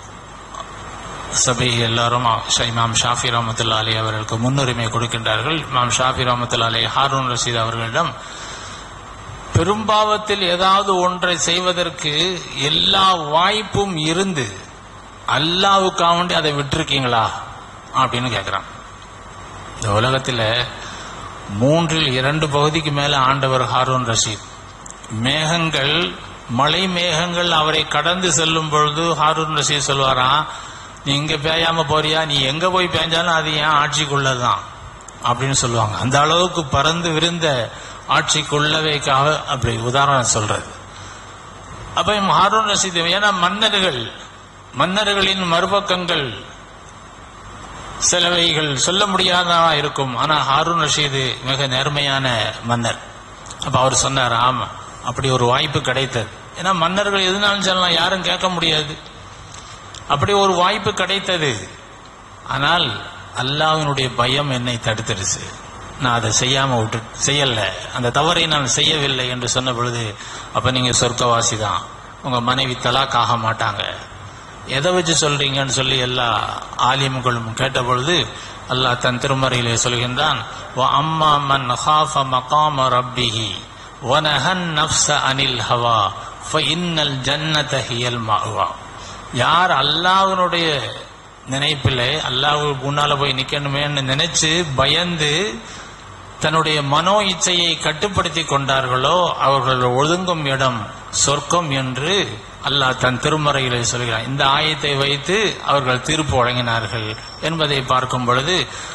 சபை எல்லாரும் இமாம் ஷாஃபி ரஹமத்துல்லா அலி அவர்களுக்கு முன்னுரிமை கொடுக்கின்றார்கள் இமாம் ஷாஃபி ரஹமத்துல்லா அலி ஹாரூன் ரஷீத் அவர்களிடம் பெரும்பாவத்தில் ஏதாவது ஒன்றை செய்வதற்கு எல்லா வாய்ப்பும் இருந்து அல்லாவுக்காக வேண்டி அதை விட்டிருக்கீங்களா அப்படின்னு கேட்கிறான் இந்த உலகத்தில் மூன்றில் இரண்டு பகுதிக்கு மேல ஆண்டவர் ஹாரூன் ரஷீத் மேகங்கள் மலை மேகங்கள் அவரை கடந்து செல்லும் பொழுது ஹாரூன் ரஷீத் சொல்வாராம் நீ இங்க பேயாம போறியா நீ எங்க போய் பேஞ்சாலும் அது ஏன் ஆட்சிக்குள்ளதான் அப்படின்னு சொல்லுவாங்க அந்த அளவுக்கு பறந்து விருந்த ஆட்சிக்குள்ளவைக்காக அப்படி உதாரணம் சொல்றது அப்ப ஹாரூன் ரஷீத் ஏன்னா மன்னர்கள் மன்னர்களின் மறுபக்கங்கள் சிலவைகள் சொல்ல முடியாததா இருக்கும் ஆனா ஹாரூன் ரஷீது மிக நேர்மையான மன்னர் அப்ப அவர் சொன்னார் ஆமா அப்படி ஒரு வாய்ப்பு கிடைத்தது ஏன்னா மன்னர்கள் எதுனாலும் சொல்லலாம் யாரும் கேட்க முடியாது அப்படி ஒரு வாய்ப்பு கிடைத்தது ஆனால் அல்லாஹ்வினுடைய பயம் என்னை தடுத்துடுச்சு நான் அதை செய்யாம விட்டு செய்யல அந்த தவறை நான் செய்யவில்லை என்று சொன்ன பொழுது அப்ப நீங்க சொர்க்கவாசி தான் உங்க மனைவி தலாக் ஆக மாட்டாங்க எதை வச்சு சொல்றீங்கன்னு சொல்லி எல்லா ஆலிம்களும் கேட்ட பொழுது அல்லாஹ் தன் திருமறையிலே சொல்கின்றான் "வ அம்மா மன் ஹாஃப மகாம ரப்பிஹி வனஹன் நஃப்ஸ அனில் ஹவா ஃபஇன்னல் ஜன்னத ஹியல் மஅவா யார் அல்லாஹ்வினுடைய நினைப்பிலே அல்லாஹ்வுக்கு முன்னால போய் நிக்கணுமேன்னு நினைச்சு பயந்து தன்னுடைய மனோ இச்சையை கட்டுப்படுத்தி கொண்டார்களோ அவர்கள் ஒதுங்கும் இடம் சொர்க்கம் என்று அல்லாஹ் தன் திருமறையிலே சொல்கிறார் இந்த ஆயத்தை வைத்து அவர்கள் தீர்ப்பு வழங்கினார்கள் என்பதை பார்க்கும் பொழுது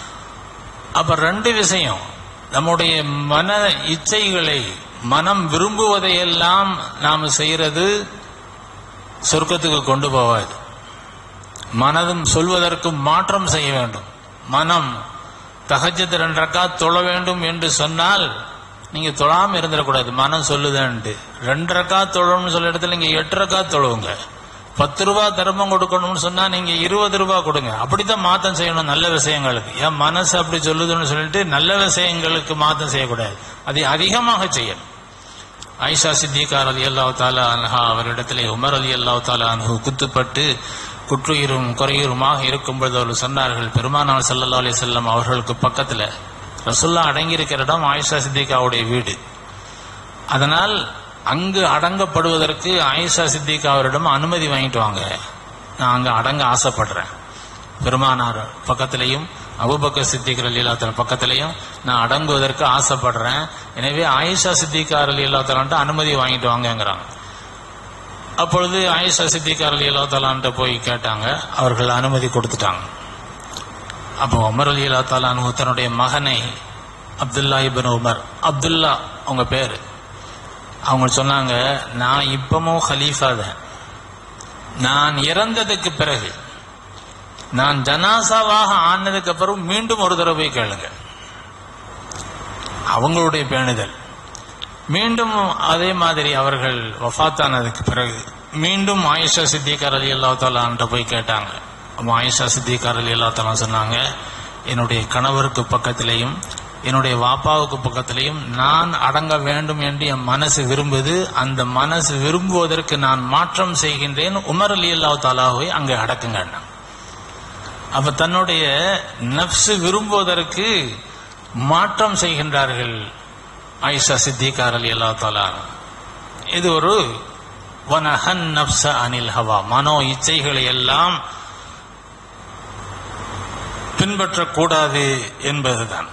அப்ப ரெண்டு விஷயம் நம்முடைய மன இச்சைகளை மனம் விரும்புவதையெல்லாம் நாம் செய்யறது சொர்க்கத்துக்கு கொண்டு போவாது மனதும் சொல்வதற்கு மாற்றம் செய்ய வேண்டும் மனம் தகஜத்து ரெண்டு ரக்கா தொழ வேண்டும் என்று சொன்னால் நீங்க தொழாம இருந்துடக்கூடாது மனம் சொல்லுதேன்ட்டு ரெண்டு ரக்கா தொழணும்னு சொல்ல இடத்துல நீங்க எட்டு ரக்கா தொழுவுங்க பத்து ரூபாய் தர்மம் கொடுக்கணும்னு சொன்னா நீங்க இருபது ரூபாய் கொடுங்க அப்படித்தான் மாத்தம் செய்யணும் நல்ல விஷயங்களுக்கு ஏன் மனசு அப்படி சொல்லுதுன்னு சொல்லிட்டு நல்ல விஷயங்களுக்கு மாத்தம் செய்யக்கூடாது அதை அதிகமாக செய்யணும் ஐஷா சித்திகார் அலி அல்லாஹ் தாலா அன்ஹா அவரிடத்திலே உமர் அலி அல்லாஹ் தாலா அன்ஹு குத்துப்பட்டு குற்றுயிரும் குறையுருமாக இருக்கும்பொழுது அவர்கள் சொன்னார்கள் பெருமானார் ஸல்லல்லாஹு அலைஹி வஸல்லம் அவர்களுக்கு பக்கத்துல ரசுல்லா அடங்கியிருக்கிற இடம் ஆயிஷா சித்திகாவுடைய வீடு அதனால் அங்கு அடங்கப்படுவதற்கு ஆயிஷா சித்திகா அவரிடம் அனுமதி வாங்கிட்டு வாங்க நான் அங்க அடங்க ஆசைப்படுறேன் பெருமானார் பக்கத்திலையும் அபுபக்கர் சித்திகர் அலி அல்லாத்தன் பக்கத்திலையும் நான் அடங்குவதற்கு ஆசைப்படுறேன் எனவே ஆயிஷா சித்திகார் அலி அல்லாத்தலான்ட்டு அனுமதி வாங்கிட்டு வாங்கங்கிறாங்க அப்பொழுது ஆயிஷா சித்திகார் அலி அல்லாத்தலான்ட்டு போய் கேட்டாங்க அவர்கள் அனுமதி கொடுத்துட்டாங்க அப்போ உமர் அலி அல்லா தாலானு தன்னுடைய மகனை அப்துல்லா இபின் உமர் அப்துல்லா அவங்க பேரு அவங்க சொன்னாங்க நான் இப்பமும் ஹலீஃபா தான் நான் இறந்ததுக்கு பிறகு நான் ஜனாசாவாக ஆனதுக்கு அப்புறம் மீண்டும் ஒரு தடவை போய் கேளுங்க அவங்களுடைய பேணுதல் மீண்டும் அதே மாதிரி அவர்கள் வஃத்தானதுக்கு பிறகு மீண்டும் ஆயிஷா சித்திகார் அலி அல்லா தாலான்ட்ட போய் கேட்டாங்க அப்ப ஆயிஷா சித்திகார் அலி அல்லா தாலா சொன்னாங்க என்னுடைய கணவருக்கு பக்கத்திலேயும் என்னுடைய வாப்பாவுக்கு பக்கத்திலையும் நான் அடங்க வேண்டும் என்று என் மனசு விரும்புது அந்த மனசு விரும்புவதற்கு நான் மாற்றம் செய்கின்றேன் உமர் அலி அல்லாஹ் தாலாவை அங்கே அடக்குங்க அப்ப தன்னுடைய நப்சு விரும்புவதற்கு மாற்றம் செய்கின்றார்கள் ஆயிஷா சித்திகார் அலி அல்லா தாலா இது ஒரு வனஹன் நப்ச அனில் ஹவா மனோ இச்சைகளை எல்லாம் பின்பற்றக்கூடாது என்பதுதான்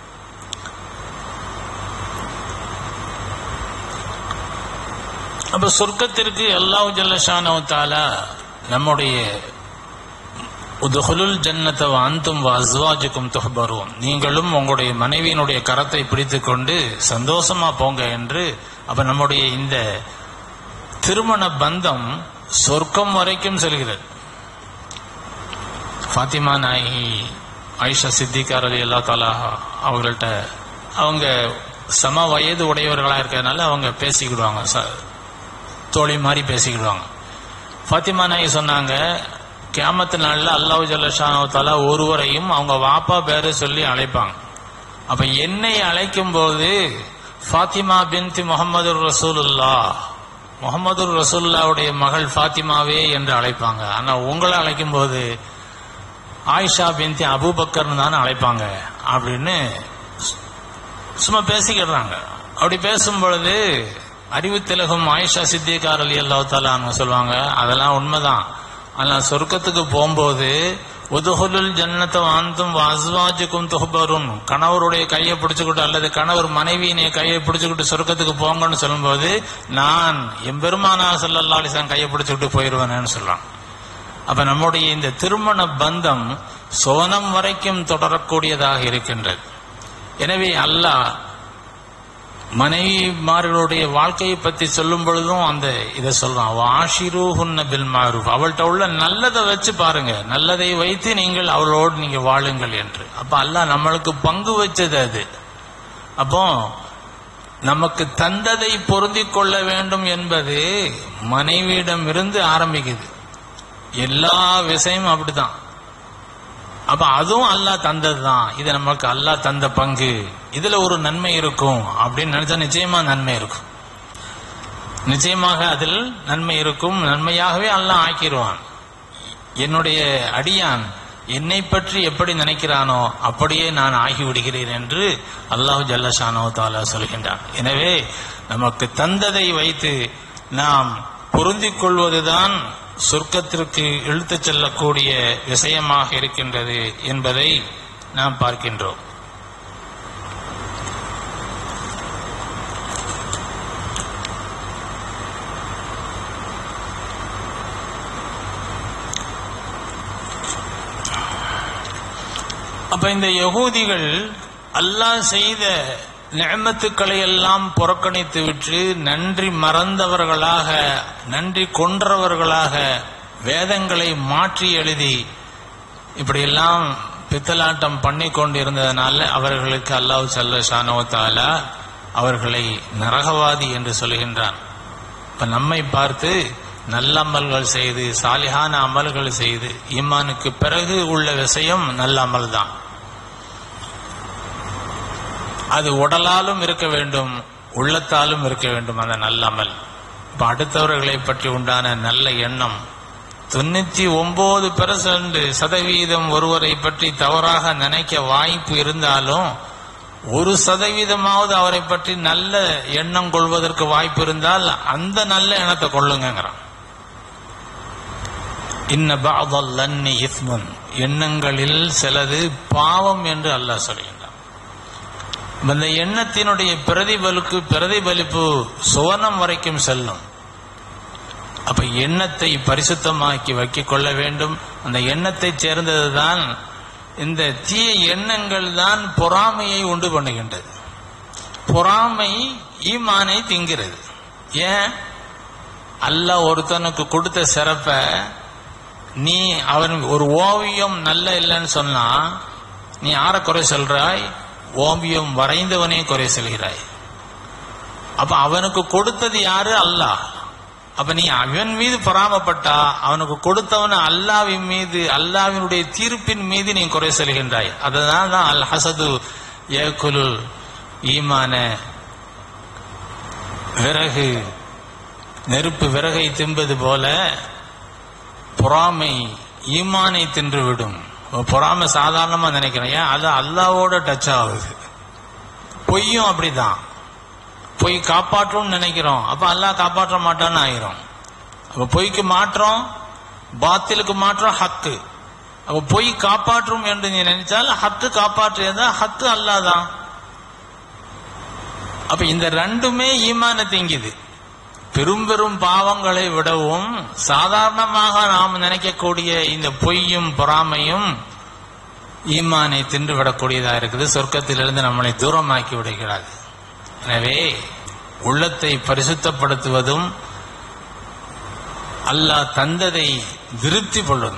அப்ப சொர்க்கத்திற்கு அல்லாஹ் ஜல்லஷானோ தாலா நம்முடைய உதுகுலுல் ஜன்னத அந்தும் அஸ்வாஜுக்கும் துஹபரும் நீங்களும் உங்களுடைய மனைவியினுடைய கரத்தை பிடித்துக் கொண்டு சந்தோஷமா போங்க என்று அப்ப நம்முடைய இந்த திருமண பந்தம் சொர்க்கம் வரைக்கும் செல்கிறது ஃபாத்திமா நாயகி ஆயிஷா சித்திகார் அலி அல்லா தாலா அவங்கள்ட்ட அவங்க சம வயது உடையவர்களா இருக்கிறதுனால அவங்க பேசிக்கிடுவாங்க ச- தோழி மாதிரி பேசிக்கிடுவாங்க ஃபாத்திமா நாயகி சொன்னாங்க கியாமத்து நாள்ல அல்லாஹ் ஜல்லஷானு தாலா ஒருவரையும் அவங்க வாப்பா பேரை சொல்லி அழைப்பாங்க அப்ப என்னை அழைக்கும் போது ஃபாத்திமா பின்தி முகமது ரசூலுல்லா முகமது ரசூலுல்லாவுடைய மகள் ஃபாத்திமாவே என்று அழைப்பாங்க ஆனா உங்களை அழைக்கும் போது ஆயிஷா பின்தி அபூபக்கர்னு தானே அழைப்பாங்க அப்படின்னு சும்மா பேசிக்கிடுறாங்க அப்படி பேசும் பொழுது அறிவு திலகம் ஆயிஷா சித்திகார் அலி அல்லாஹாலான்னு சொல்லுவாங்க அதெல்லாம் உண்மைதான் ஆனா சொர்க்கத்துக்கு போகும்போது உதுகுலுல் ஜன்னத்தை வாந்தும் அஸ்வாஜுக்கும் துஹபரும் கணவருடைய கையை பிடிச்சுக்கிட்டு அல்லது கணவர் மனைவியினை கையை பிடிச்சுக்கிட்டு சொர்க்கத்துக்கு போங்கன்னு சொல்லும்போது நான் எம்பெருமானா சல்லல்லா அலிசான் கையை பிடிச்சுக்கிட்டு போயிருவேன்னு சொல்றான் அப்ப நம்முடைய இந்த திருமண பந்தம் சோனம் வரைக்கும் தொடரக்கூடியதாக இருக்கின்றது எனவே அல்லாஹ் மனைவிமார்களுடைய வாழ்க்கையை பத்தி சொல்லும் பொழுதும் அந்த இதை சொல்றான் ஆஷிரூஹுன்ன பில் மாரூஃப் அவள்கிட்ட உள்ள நல்லதை வச்சு பாருங்க நல்லதை வைத்து நீங்கள் அவளோடு நீங்க வாழுங்கள் என்று அப்ப அல்லாஹ் நம்மளுக்கு பங்கு வச்சது அது அப்போ நமக்கு தந்ததை பொருந்திக் கொள்ள வேண்டும் என்பது மனைவியிடம் இருந்து ஆரம்பிக்குது எல்லா விஷயமும் அப்படிதான் அப்ப அதுவும் அல்லாஹ் தந்ததுதான் இது நமக்கு அல்லாஹ் தந்த பங்கு இதுல ஒரு நன்மை இருக்கும் அப்படின்னு நினைச்சா நிச்சயமா நன்மை இருக்கும் நிச்சயமாக அதில் நன்மை இருக்கும் நன்மையாகவே அல்லாஹ் ஆக்கிடுவான் என்னுடைய அடியான் என்னை பற்றி எப்படி நினைக்கிறானோ அப்படியே நான் ஆகிவிடுகிறேன் என்று அல்லாஹ் ஜல்லஷானோ தாலா சொல்கின்றான் எனவே நமக்கு தந்ததை வைத்து நாம் பொருந்திக் கொள்வதுதான் சொர்க்கத்திற்கு இழுத்துச் செல்லக்கூடிய விஷயமாக இருக்கின்றது என்பதை நாம் பார்க்கின்றோம் அப்ப இந்த யகூதிகள் அல்லாஹ் செய்த நியமத்துக்களை எல்லாம் புறக்கணித்து விட்டு நன்றி மறந்தவர்களாக நன்றி கொன்றவர்களாக வேதங்களை மாற்றி எழுதி இப்படியெல்லாம் பித்தலாட்டம் பண்ணி கொண்டிருந்ததனால அவர்களுக்கு அல்லாஹ் சல்ல ஷானோத்தாலா அவர்களை நரகவாதி என்று சொல்கின்றான் இப்ப நம்மை பார்த்து நல்ல அமல்கள் செய்து சாலிஹான அமல்கள் செய்து ஈமானுக்கு பிறகு உள்ள விஷயம் நல்ல அமல் தான் அது உடலாலும் இருக்க வேண்டும் உள்ளத்தாலும் இருக்க வேண்டும் அந்த நல்ல அமல் இப்ப அடுத்தவர்களை பற்றி உண்டான நல்ல எண்ணம் தொண்ணூத்தி ஒன்பது பெர்சன்ட் சதவீதம் ஒருவரை பற்றி தவறாக நினைக்க வாய்ப்பு இருந்தாலும் ஒரு சதவீதமாவது அவரை பற்றி நல்ல எண்ணம் கொள்வதற்கு வாய்ப்பு இருந்தால் அந்த நல்ல எண்ணத்தை கொள்ளுங்கிறான் இன்ன பாதல்லன்னி இஸ்முன் எண்ணங்களில் சிலது பாவம் என்று அல்லாஹ் சொல்கின்றான் அந்த எண்ணத்தினுடைய பிரதிபலுக்கு பிரதிபலிப்பு சுவனம் வரைக்கும் செல்லும் அப்ப எண்ணத்தை பரிசுத்தமாக்கி வைக்கிக் கொள்ள வேண்டும் அந்த எண்ணத்தை சேர்ந்ததுதான் இந்த தீய எண்ணங்கள் தான் பொறாமையை உண்டு பண்ணுகின்றது பொறாமை ஈமானை திங்கிறது ஏன் அல்லாஹ் ஒருத்தனுக்கு கொடுத்த சிறப்பை நீ அவன் ஒரு ஓவியம் நல்ல இல்லைன்னு சொன்னா நீ யாரை குறை சொல்றாய் ஓவியம் வரைந்தவனே குறை சொல்கிறாய் அப்ப அவனுக்கு கொடுத்தது யாரு அல்லாஹ் அப்ப நீ அவன் மீது பொறாமப்பட்டா அவனுக்கு கொடுத்தவன அல்லாவின் மீது அல்லாவினுடைய தீர்ப்பின் மீது நீ குறை சொல்கின்றாய் அதுதான் தான் அல் ஹசது ஏகுலு ஈமான விறகு நெருப்பு விறகை தின்பது போல பொறாமை ஈமானை தின்றுவிடும் பொறாமை சாதாரணமா நினைக்கிறேன் ஏன் அது அல்லாவோட டச் ஆகுது பொய்யும் அப்படிதான் பொய் காப்பாற்றும் நினைக்கிறோம் அப்ப அல்லாஹ் காப்பாற்ற மாட்டான்னு ஆயிரும் அப்ப பொய்க்கு மாற்றம் பாத்திலுக்கு மாற்றம் ஹக்கு அப்ப பொய் காப்பாற்றும் என்று நீ நினைச்சால் ஹக்கு காப்பாற்றியதா ஹக்கு அல்லாதான் அப்ப இந்த ரெண்டுமே ஈமான திங்குது பெரும் பெரும் பாவங்களை விடவும் சாதாரணமாக நாம் நினைக்கக்கூடிய இந்த பொய்யும் பொறாமையும் ஈமானை தின்று விடக்கூடியதா இருக்குது சொர்க்கத்திலிருந்து நம்மளை தூரமாக்கி விடுகிறது எனவே உள்ளத்தை பரிசுத்தப்படுத்துவதும் அல்லாஹ் தந்ததை திருப்தி கொள்ளும்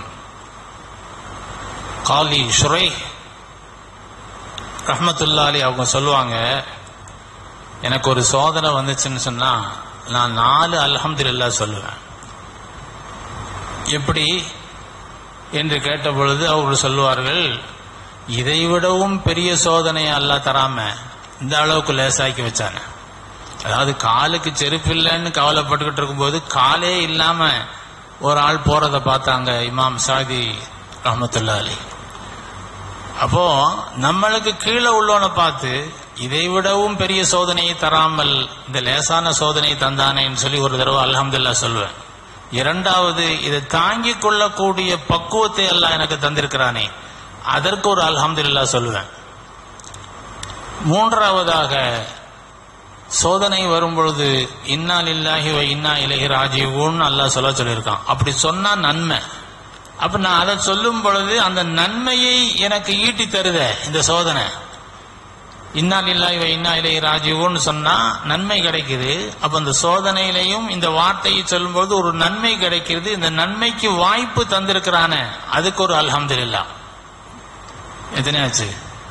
காலி ஷுரை ரஹ்மத்துல்லாலி அவங்க சொல்லுவாங்க எனக்கு ஒரு சோதனை வந்துச்சுன்னு சொன்னா நான் நாலு அல்ஹம்துலில்லா சொல்லுவேன் எப்படி என்று கேட்ட பொழுது அவர்கள் சொல்லுவார்கள் இதை விடவும் பெரிய சோதனையை அல்லாஹ் தராம இந்த அளவுக்கு லேசாக்கி வச்சானே அதாவது காலுக்கு செருப்பு இல்லைன்னு கவலைப்பட்டுக்கிட்டு இருக்கும்போது காலே இல்லாம ஒரு ஆள் போறத பார்த்தாங்க இமாம் சாதி ரஹமத்துல்லா அலி அப்போ நம்மளுக்கு கீழே உள்ளவனை பார்த்து இதை விடவும் பெரிய சோதனையை தராமல் இந்த லேசான சோதனையை தந்தானேன்னு சொல்லி ஒரு தடவை அல்ஹம்துல்லா சொல்லுவேன் இரண்டாவது இதை தாங்கிக் கொள்ளக்கூடிய பக்குவத்தை எல்லாம் எனக்கு தந்திருக்கிறானே அதற்கு ஒரு அல்ஹம்துல்லா சொல்லுவேன் மூன்றாவதாக சோதனை வரும் பொழுது இன்னா லில்லாஹி வ இன்னா இலைஹி ராஜீவூன் அல்லாஹ் சொல்ல சொல்லியிருக்கான் அப்படி சொன்னா நன்மை அப்ப நான் அதை சொல்லும் பொழுது அந்த நன்மையை எனக்கு ஈட்டி தருத இந்த சோதனை இன்னா லில்லாஹி வ இன்னா இலைஹி ராஜீவூன் சொன்னா நன்மை கிடைக்குது அப்ப அந்த சோதனையிலையும் இந்த வார்த்தையை சொல்லும்போது ஒரு நன்மை கிடைக்கிறது இந்த நன்மைக்கு வாய்ப்பு தந்திருக்கிறானே அதுக்கு ஒரு அல்ஹம்துலில்லாஹ் எத்தனை ஆச்சு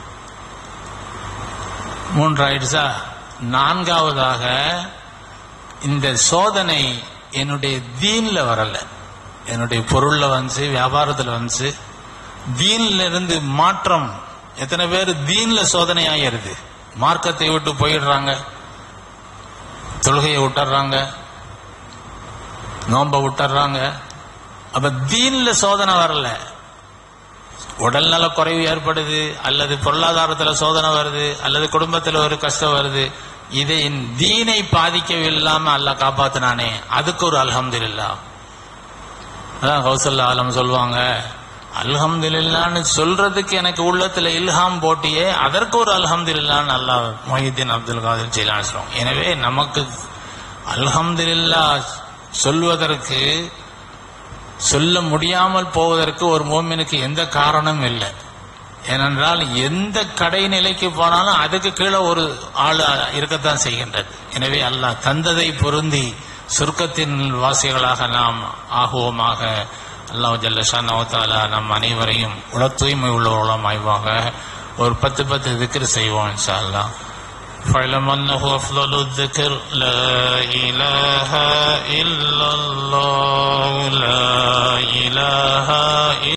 மூன்று ஆயிடுச்சா நான்காவதாக இந்த சோதனை என்னுடைய தீன்ல வரல என்னுடைய பொருள்ல வந்துச்சு வியாபாரத்துல வந்துச்சு தீன்ல இருந்து மாற்றம் எத்தனை பேர் தீன்ல சோதனை ஆயிருது மார்க்கத்தை விட்டு போயிடுறாங்க தொழுகையை விட்டுறாங்க நோம்ப விட்டுறாங்க அப்ப தீன்ல சோதனை வரல உடல்நல குறைவு ஏற்படுது அல்லது பொருளாதாரத்துல சோதனை வருது அல்லது குடும்பத்துல ஒரு கஷ்டம் வருது இதை தீனை பாதிக்கவில்லாம அல்லாஹ் காப்பாத்தினானே அதுக்கு ஒரு அல்ஹம்துலில்லா அதான் கௌசல்ல ஆலம் சொல்லுவாங்க அல்ஹம்துலில்லான்னு சொல்றதுக்கு எனக்கு உள்ளத்துல இல்ஹாம் போட்டியே அதற்கு ஒரு அல்ஹம்துலில்லான்னு அல்லாஹ் மொஹிதீன் அப்துல் காதிர் ஜெயிலான் சொல்லுவாங்க எனவே நமக்கு அல்ஹம்துலில்லா சொல்வதற்கு சொல்ல முடியாமல் போவதற்கு ஒரு மோமினுக்கு எந்த காரணமும் இல்லை ஏனென்றால் எந்த கடை நிலைக்கு போனாலும் அதுக்கு கீழே ஒரு ஆள் இருக்கத்தான் செய்கின்றது எனவே அல்லாஹ் தந்ததை பொருந்தி சுருக்கத்தின் வாசிகளாக நாம் ஆகுவோமாக அல்லாஹ் ஜல்லஷா நவத்தாலா நம் அனைவரையும் உல தூய்மை உள்ளவர்களும் ஆய்வாக ஒரு பத்து பத்து திக்ரு செய்வோம் இன்ஷா அல்லாஹ் فاعلم أنه أفضل الذكر لا إله إلا الله لا إله